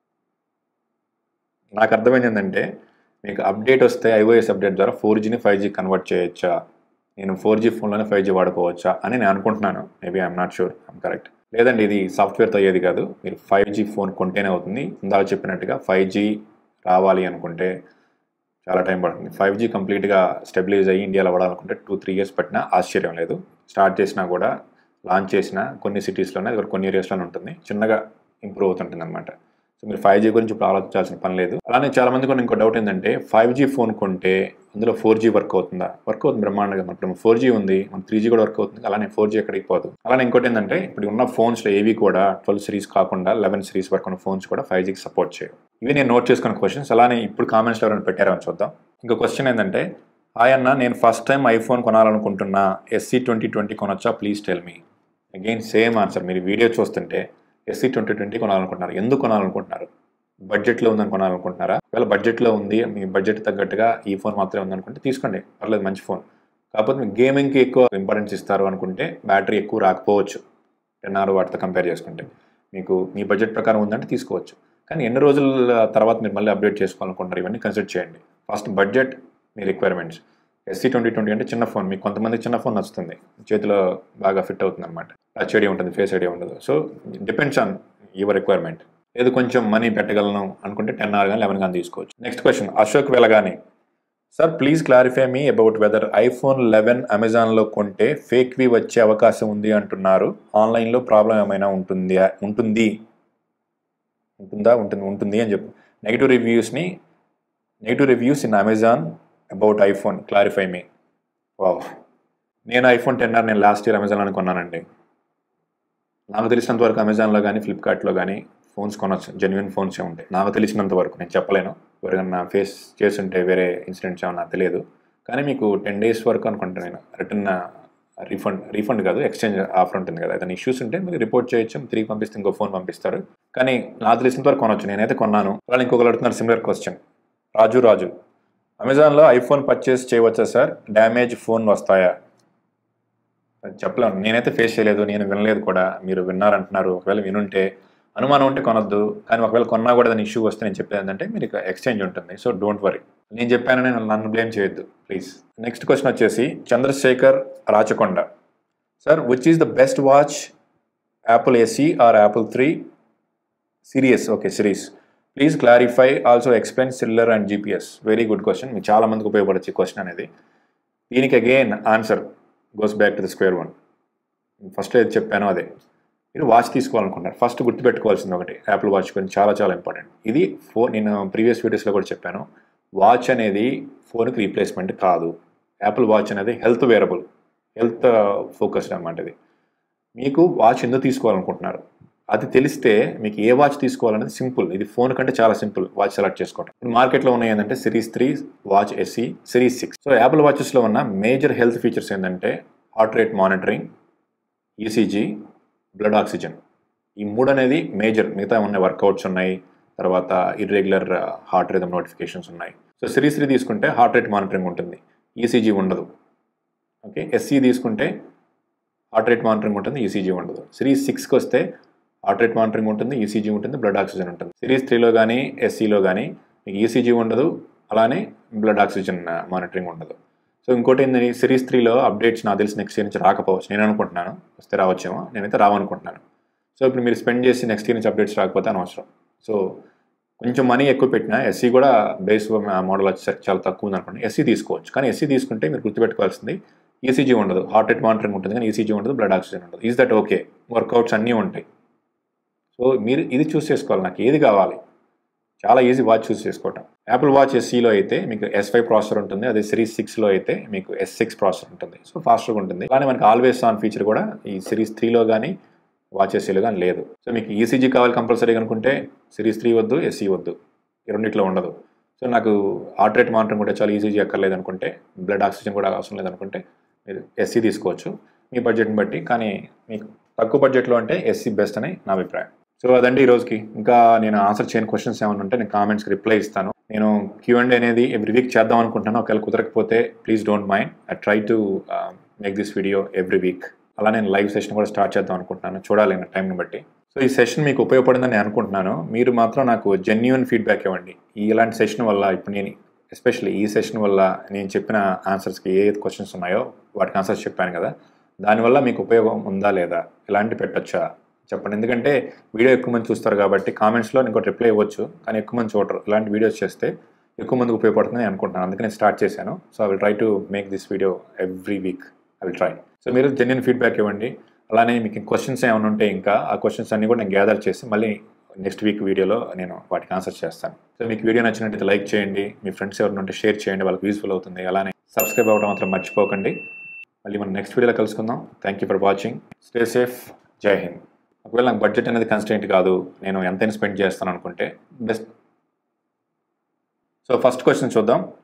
నాకు అర్థమైంది ఏంటంటే మీకు అప్డేట్ వస్తే ఐఓఎస్ అప్డేట్ ద్వారా ఫోర్ జీని ఫైవ్ జీ కన్వర్ట్ చేయొచ్చా నేను ఫోర్ జీ ఫోన్లోనే ఫైవ్ జీ వాడుకోవచ్చా అని నేను అనుకుంటున్నాను maybe I'm not sure I'm correct లేదండి ఇది సాఫ్ట్వేర్తో అయ్యేది కాదు మీరు ఫైవ్ జీ ఫోన్ కొంటేనే అవుతుంది ఇందాక చెప్పినట్టుగా ఫైవ్ జీ రావాలి అనుకుంటే చాలా టైం పడుతుంది ఫైవ్ జీ కంప్లీట్గా స్టెబిలైజ్ అయ్యి ఇండియాలో వాడాలనుకుంటే టూ త్రీ ఇయర్స్ పట్టినా ఆశ్చర్యం లేదు స్టార్ట్ చేసినా కూడా లాంచ్ చేసిన కొన్ని సిటీస్లోనే అది కూడా కొన్ని ఏరియాస్లోనే ఉంటుంది చిన్నగా ఇంప్రూవ్ అవుతుంటుంది అనమాట సో మీరు ఫైవ్ జీ గురించి ఇప్పుడు ఆలోచించాల్సిన పని లేదు అలానే చాలా మంది కూడా ఇంకో డౌట్ ఏంటంటే ఫైవ్ జీ ఫోన్ కొంటే అందులో ఫోర్ జీ వర్క్ అవుతుందా వర్క్ అవుతుంది బ్రహ్మాండంగా ఇప్పుడు ఫోర్ జీ ఉంది మన త్రీ జీ కూడా వర్క్ అవుతుంది అలానే ఫోర్ జీ ఎక్కడికి పోదు అలానే ఇంకోటి ఏంటంటే ఇప్పుడు ఉన్న ఫోన్స్లో ఏవి కూడా ట్వెల్వ్ సిరీస్ కాకుండా లెవెన్ సిరీస్ వరకు ఉన్న ఫోన్స్ కూడా ఫైవ్ జీకి సపోర్ట్ చేయవు ఇవి నేను నోట్ చేసుకున్న క్వశ్చన్స్ అలానే ఇప్పుడు కామెంట్స్లో ఎవరైనా పెట్టారో అని చూద్దాం ఇంకో క్వశ్చన్ ఏంటంటే హాయ్ అన్న నేను ఫస్ట్ టైం ఐఫోన్ కొనాలనుకుంటున్నా ఎస్సీ ట్వంటీ ట్వంటీ కొనొచ్చా please tell me again same answer మీరు వీడియో చూస్తుంటే ఎస్సీ ట్వంటీ ట్వంటీ కొనాలనుకుంటున్నారు ఎందుకు కొనాలనుకుంటున్నారు బడ్జెట్లో ఉందని కొనాలనుకుంటున్నారా ఒకవేళ బడ్జెట్లో ఉంది మీ బడ్జెట్ తగ్గట్టుగా ఈ ఫోన్ మాత్రమే ఉందనుకుంటే తీసుకోండి పర్లేదు మంచి ఫోన్ కాకపోతే మీరు గేమింగ్కి ఎక్కువ ఇంపార్టెన్స్ ఇస్తారు అనుకుంటే బ్యాటరీ ఎక్కువ రాకపోవచ్చు టెన్ అవర్ వాటితో కంపేర్ చేసుకుంటే మీకు మీ బడ్జెట్ ప్రకారం ఉందంటే తీసుకోవచ్చు కానీ ఎన్ని రోజుల తర్వాత మీరు మళ్ళీ అప్డేట్ చేసుకోవాలనుకుంటున్నారు ఇవన్నీ కన్సిడర్ చేయండి ఫస్ట్ బడ్జెట్ మీ రిక్వైర్మెంట్స్ ఎస్సీ ట్వంటీ ట్వంటీ అంటే చిన్న ఫోన్ మీకు కొంతమంది చిన్న ఫోన్ నచ్చుతుంది చేతిలో బాగా ఫిట్ అవుతుంది అనమాట టచ్ ఐడియా ఉంటుంది ఫేస్ ఐడియా ఉండదు so depends on your requirement ఏదో కొంచెం మనీ పెట్టగలను అనుకుంటే టెన్ అవర్ కానీ లెవెన్ కానీ తీసుకోవచ్చు next question Ashok Velagani sir please clarify me about whether iPhone eleven అమెజాన్లో కొంటే ఫేక్వి వచ్చే అవకాశం ఉంది అంటున్నారు ఆన్లైన్లో ప్రాబ్లం ఏమైనా ఉంటుంది ఉంటుంది ఉంటుందా ఉంటుంది ఉంటుంది అని చెప్పు నెగిటివ్ రివ్యూస్ని negative reviews in Amazon about iPhone clarify me wow నేను ఐఫోన్ టెన్ ఆర్ నేను లాస్ట్ ఇయర్ అమెజాన్లో కొన్నానండి నాకు తెలిసినంత వరకు అమెజాన్లో కానీ ఫ్లిప్కార్ట్లో కానీ ఫోన్స్ కొనొచ్చు జెన్యున్ ఫోన్స్ ఏ ఉంటాయి నాకు తెలిసినంత వరకు నేను చెప్పలేను ఎవరికన్నా ఫేస్ చేస్తుంటే వేరే ఇన్సిడెంట్స్ ఏమన్నా తెలియదు కానీ మీకు టెన్ డేస్ వరకు అనుకుంటా నేను రిటర్న్ రీఫండ్ రీఫండ్ కాదు ఎక్స్చేంజ్ ఆఫర్ ఉంటుంది కదా ఏదైనా ఇష్యూస్ ఉంటే మీరు రిపోర్ట్ చేయొచ్చు తిరిగి పంపిస్తే ఇంకో ఫోన్ పంపిస్తారు కానీ నాకు తెలిసినంత వరకు కొనొచ్చు నేనైతే కొన్నాను వాళ్ళు ఇంకొకరు అడుగుతున్నారు సిమిలర్ క్వశ్చన్ రాజు రాజు అమెజాన్లో ఐఫోన్ పర్చేస్ చేయవచ్చా సార్ డ్యామేజ్ ఫోన్ వస్తాయా చెప్పలేను నేనైతే ఫేస్ చేయలేదు నేను వినలేదు కూడా మీరు విన్నారంటున్నారు ఒకవేళ వినుంటే అనుమానం ఉంటే కొనొద్దు కానీ ఒకవేళ కొన్నా కూడా దాని ఇష్యూ వస్తే నేను చెప్పేది ఏంటంటే మీరు ఇక ఎక్స్చేంజ్ ఉంటుంది సో డోంట్ వరీ నేను చెప్పాను నేను నన్ను బ్లేమ్ చేయొద్దు ప్లీజ్ నెక్స్ట్ క్వశ్చన్ వచ్చేసి Chandrasekhar Rachakonda sir which is the best watch Apple SE or Apple three series okay series please clarify also explain cellular and GPS very good question మీకు చాలా మందికి ఉపయోగపడచ్చు ఈ క్వశ్చన్ అనేది దీనికి again answer goes back to the square one first ఏది చెప్పానో అదే మీరు వాచ్ తీసుకోవాలనుకుంటారు ఫస్ట్ గుర్తుపెట్టుకోవాల్సింది ఒకటి యాపిల్ వాచ్ గురించి చాలా చాలా ఇంపార్టెంట్ ఇది ఫోన్ నేను ప్రీవియస్ వీడియోస్లో కూడా చెప్పాను వాచ్ అనేది ఫోన్కి రీప్లేస్మెంట్ కాదు యాపిల్ వాచ్ అనేది హెల్త్ వేరబుల్ హెల్త్ ఫోకస్డ్ అనమాట ఇది మీకు వాచ్ ఎందుకు తీసుకోవాలనుకుంటున్నారు అది తెలిస్తే మీకు ఏ వాచ్ తీసుకోవాలనేది సింపుల్ ఇది ఫోన్ కంటే చాలా సింపుల్ వాచ్ సెలెక్ట్ చేసుకోవడం ఇప్పుడు మార్కెట్లో ఉన్నాయి ఏంటంటే series three watch SE series six so Apple వాచెస్లో ఉన్న మేజర్ హెల్త్ ఫీచర్స్ ఏంటంటే heart rate monitoring ECG blood oxygen ఈ మూడు అనేది మేజర్ మిగతా ఉన్న వర్కౌట్స్ ఉన్నాయి తర్వాత ఇర్రెగ్యులర్ హార్ట్ రిథమ్ నోటిఫికేషన్స్ ఉన్నాయి సో సిరీస్ త్రీ తీసుకుంటే హార్ట్ రేట్ మానిటరింగ్ ఉంటుంది ఈసీజీ ఉండదు ఓకే ఎస్సీ తీసుకుంటే హార్ట్ రేట్ మానిటరింగ్ ఉంటుంది ఈసీజీ ఉండదు సిరీస్ సిక్స్కి వస్తే హార్ట్ రేట్ మానిటరింగ్ ఉంటుంది ఈసీజీ ఉంటుంది బ్లడ్ ఆక్సిజన్ ఉంటుంది సిరీస్ త్రీలో కానీ ఎస్సీలో కానీ మీకు ఈసీజీ ఉండదు అలానే బ్లడ్ ఆక్సిజన్ మానిటరింగ్ ఉండదు సో ఇంకోటి ఏంటంటే సిరీస్ త్రీలో అప్డేట్స్ నాకు తెలిసి నెక్స్ట్ ఇయర్ నుంచి రాకపోవచ్చు నేను అనుకుంటున్నాను వస్తే రావచ్చేమో నేనైతే రావనుకుంటున్నాను సో ఇప్పుడు మీరు స్పెండ్ చేసి నెక్స్ట్ ఇయర్ నుంచి అప్డేట్స్ రాకపోతే అనవసరం సో కొంచెం మనీ ఎక్కువ పెట్టినా ఎస్సీ కూడా బేస్ మోడల్ వచ్చేసరికి చాలా తక్కువ ఉంది అనుకోండి ఎస్సీ తీసుకోవచ్చు కానీ ఎస్సీ తీసుకుంటే మీరు గుర్తుపెట్టుకోవాల్సింది ఈసీజీ ఉండదు హార్ట్ రేట్ మానిటరింగ్ ఉంటుంది కానీ ఈసీజీ ఉండదు బ్లడ్ ఆక్సిజన్ ఉండదు ఈజ్ దట్ ఓకే వర్కౌట్స్ అన్నీ ఉంటాయి సో మీరు ఇది చూస్ చేసుకోవాలి నాకు ఏది కావాలి చాలా ఈజీ వాచ్ చూస్ చేసుకోవటం యాపిల్ వాచ్ ఎస్సీలో అయితే మీకు ఎస్ ఫైవ్ ప్రాసెసర్ ఉంటుంది అదే సిరీస్ సిక్స్లో అయితే మీకు ఎస్ సిక్స్ ప్రాసెసర్ ఉంటుంది సో ఫాస్ట్గా ఉంటుంది కానీ మనకి ఆల్వేస్ ఆన్ ఫీచర్ కూడా ఈ సిరీస్ త్రీలో కానీ వాచ్ ఎస్సీలో కానీ లేదు సో మీకు ఈసీజీ కావాలి కంపల్సరీ అనుకుంటే సిరీస్ త్రీ వద్దు ఎస్సీ వద్దు ఈ రెండిట్లో ఉండదు సో నాకు హార్ట్ రేట్ మానిటరింగ్ కూడా చాలా ఈజీజీ ఎక్కర్లేదు అనుకుంటే బ్లడ్ ఆక్సిజన్ కూడా అవసరం లేదనుకుంటే మీరు ఎస్సీ తీసుకోవచ్చు మీ బడ్జెట్ని బట్టి కానీ మీకు తక్కువ బడ్జెట్లో అంటే ఎస్సీ బెస్ట్ అని నా అభిప్రాయం సో అదండి ఈ రోజుకి ఇంకా నేను ఆన్సర్ చేయని క్వశ్చన్స్ ఏమైనా ఉంటే నేను కామెంట్స్కి రిప్లై ఇస్తాను నేను క్యూ అండ్ అనేది ఎవ్రీ వీక్ చేద్దాం అనుకుంటున్నాను ఒకవేళ కుదరకపోతే please don't mind I try to make this video every week అలా నేను లైవ్ సెషన్ కూడా స్టార్ట్ చేద్దాం అనుకుంటున్నాను చూడాలి నా టైంని బట్టి సో ఈ సెషన్ మీకు ఉపయోగపడిందని నేను అనుకుంటున్నాను మీరు మాత్రం నాకు జెన్యున్ ఫీడ్బ్యాక్ ఇవ్వండి ఈ ఇలాంటి సెషన్ వల్ల ఇప్పుడు నేను ఎస్పెషల్లీ ఈ సెషన్ వల్ల నేను చెప్పిన ఆన్సర్స్కి ఏ క్వశ్చన్స్ ఉన్నాయో వాటికి ఆన్సర్స్ చెప్పాను కదా దానివల్ల మీకు ఉపయోగం ఉందా లేదా ఎలాంటి పెట్టొచ్చా చెప్పండి ఎందుకంటే వీడియో ఎక్కువ మంది చూస్తారు కాబట్టి కామెంట్స్లో ఇంకో రిప్లై ఇవ్వచ్చు కానీ ఎక్కువ మంది చూడరు ఇలాంటి వీడియోస్ చేస్తే ఎక్కువ మందికి ఉపయోగపడుతుందని అనుకుంటున్నాను అందుకే నేను స్టార్ట్ చేశాను so I will try to make this video every week I will try so మీరు జెన్యున్ ఫీడ్బ్యాక్ ఇవ్వండి అలానే మీకు క్వశ్చన్స్ ఏమైనా ఉంటే ఇంకా ఆ క్వశ్చన్స్ అన్ని కూడా నేను గ్యాదర్ చేసి మళ్ళీ నెక్స్ట్ వీక్ వీడియోలో నేను వాటికి ఆన్సర్ చేస్తాను సో మీకు వీడియో నచ్చినట్టయితే లైక్ చేయండి మీ ఫ్రెండ్స్ ఎవరిని ఉంటే షేర్ చేయండి వాళ్ళకి యూస్ఫుల్ అవుతుంది అలానే సబ్స్క్రైబ్ అవ్వడం మాత్రం మర్చిపోకండి మళ్ళీ మనం నెక్స్ట్ వీడియోలో కలుసుకుందాం thank you for watching stay safe జై హింద్ ఒకవేళ నాకు బడ్జెట్ అనేది కన్స్టెంట్ కాదు నేను ఎంతైనా స్పెండ్ చేస్తాను అనుకుంటే బెస్ట్ సో ఫస్ట్ క్వశ్చన్ చూద్దాం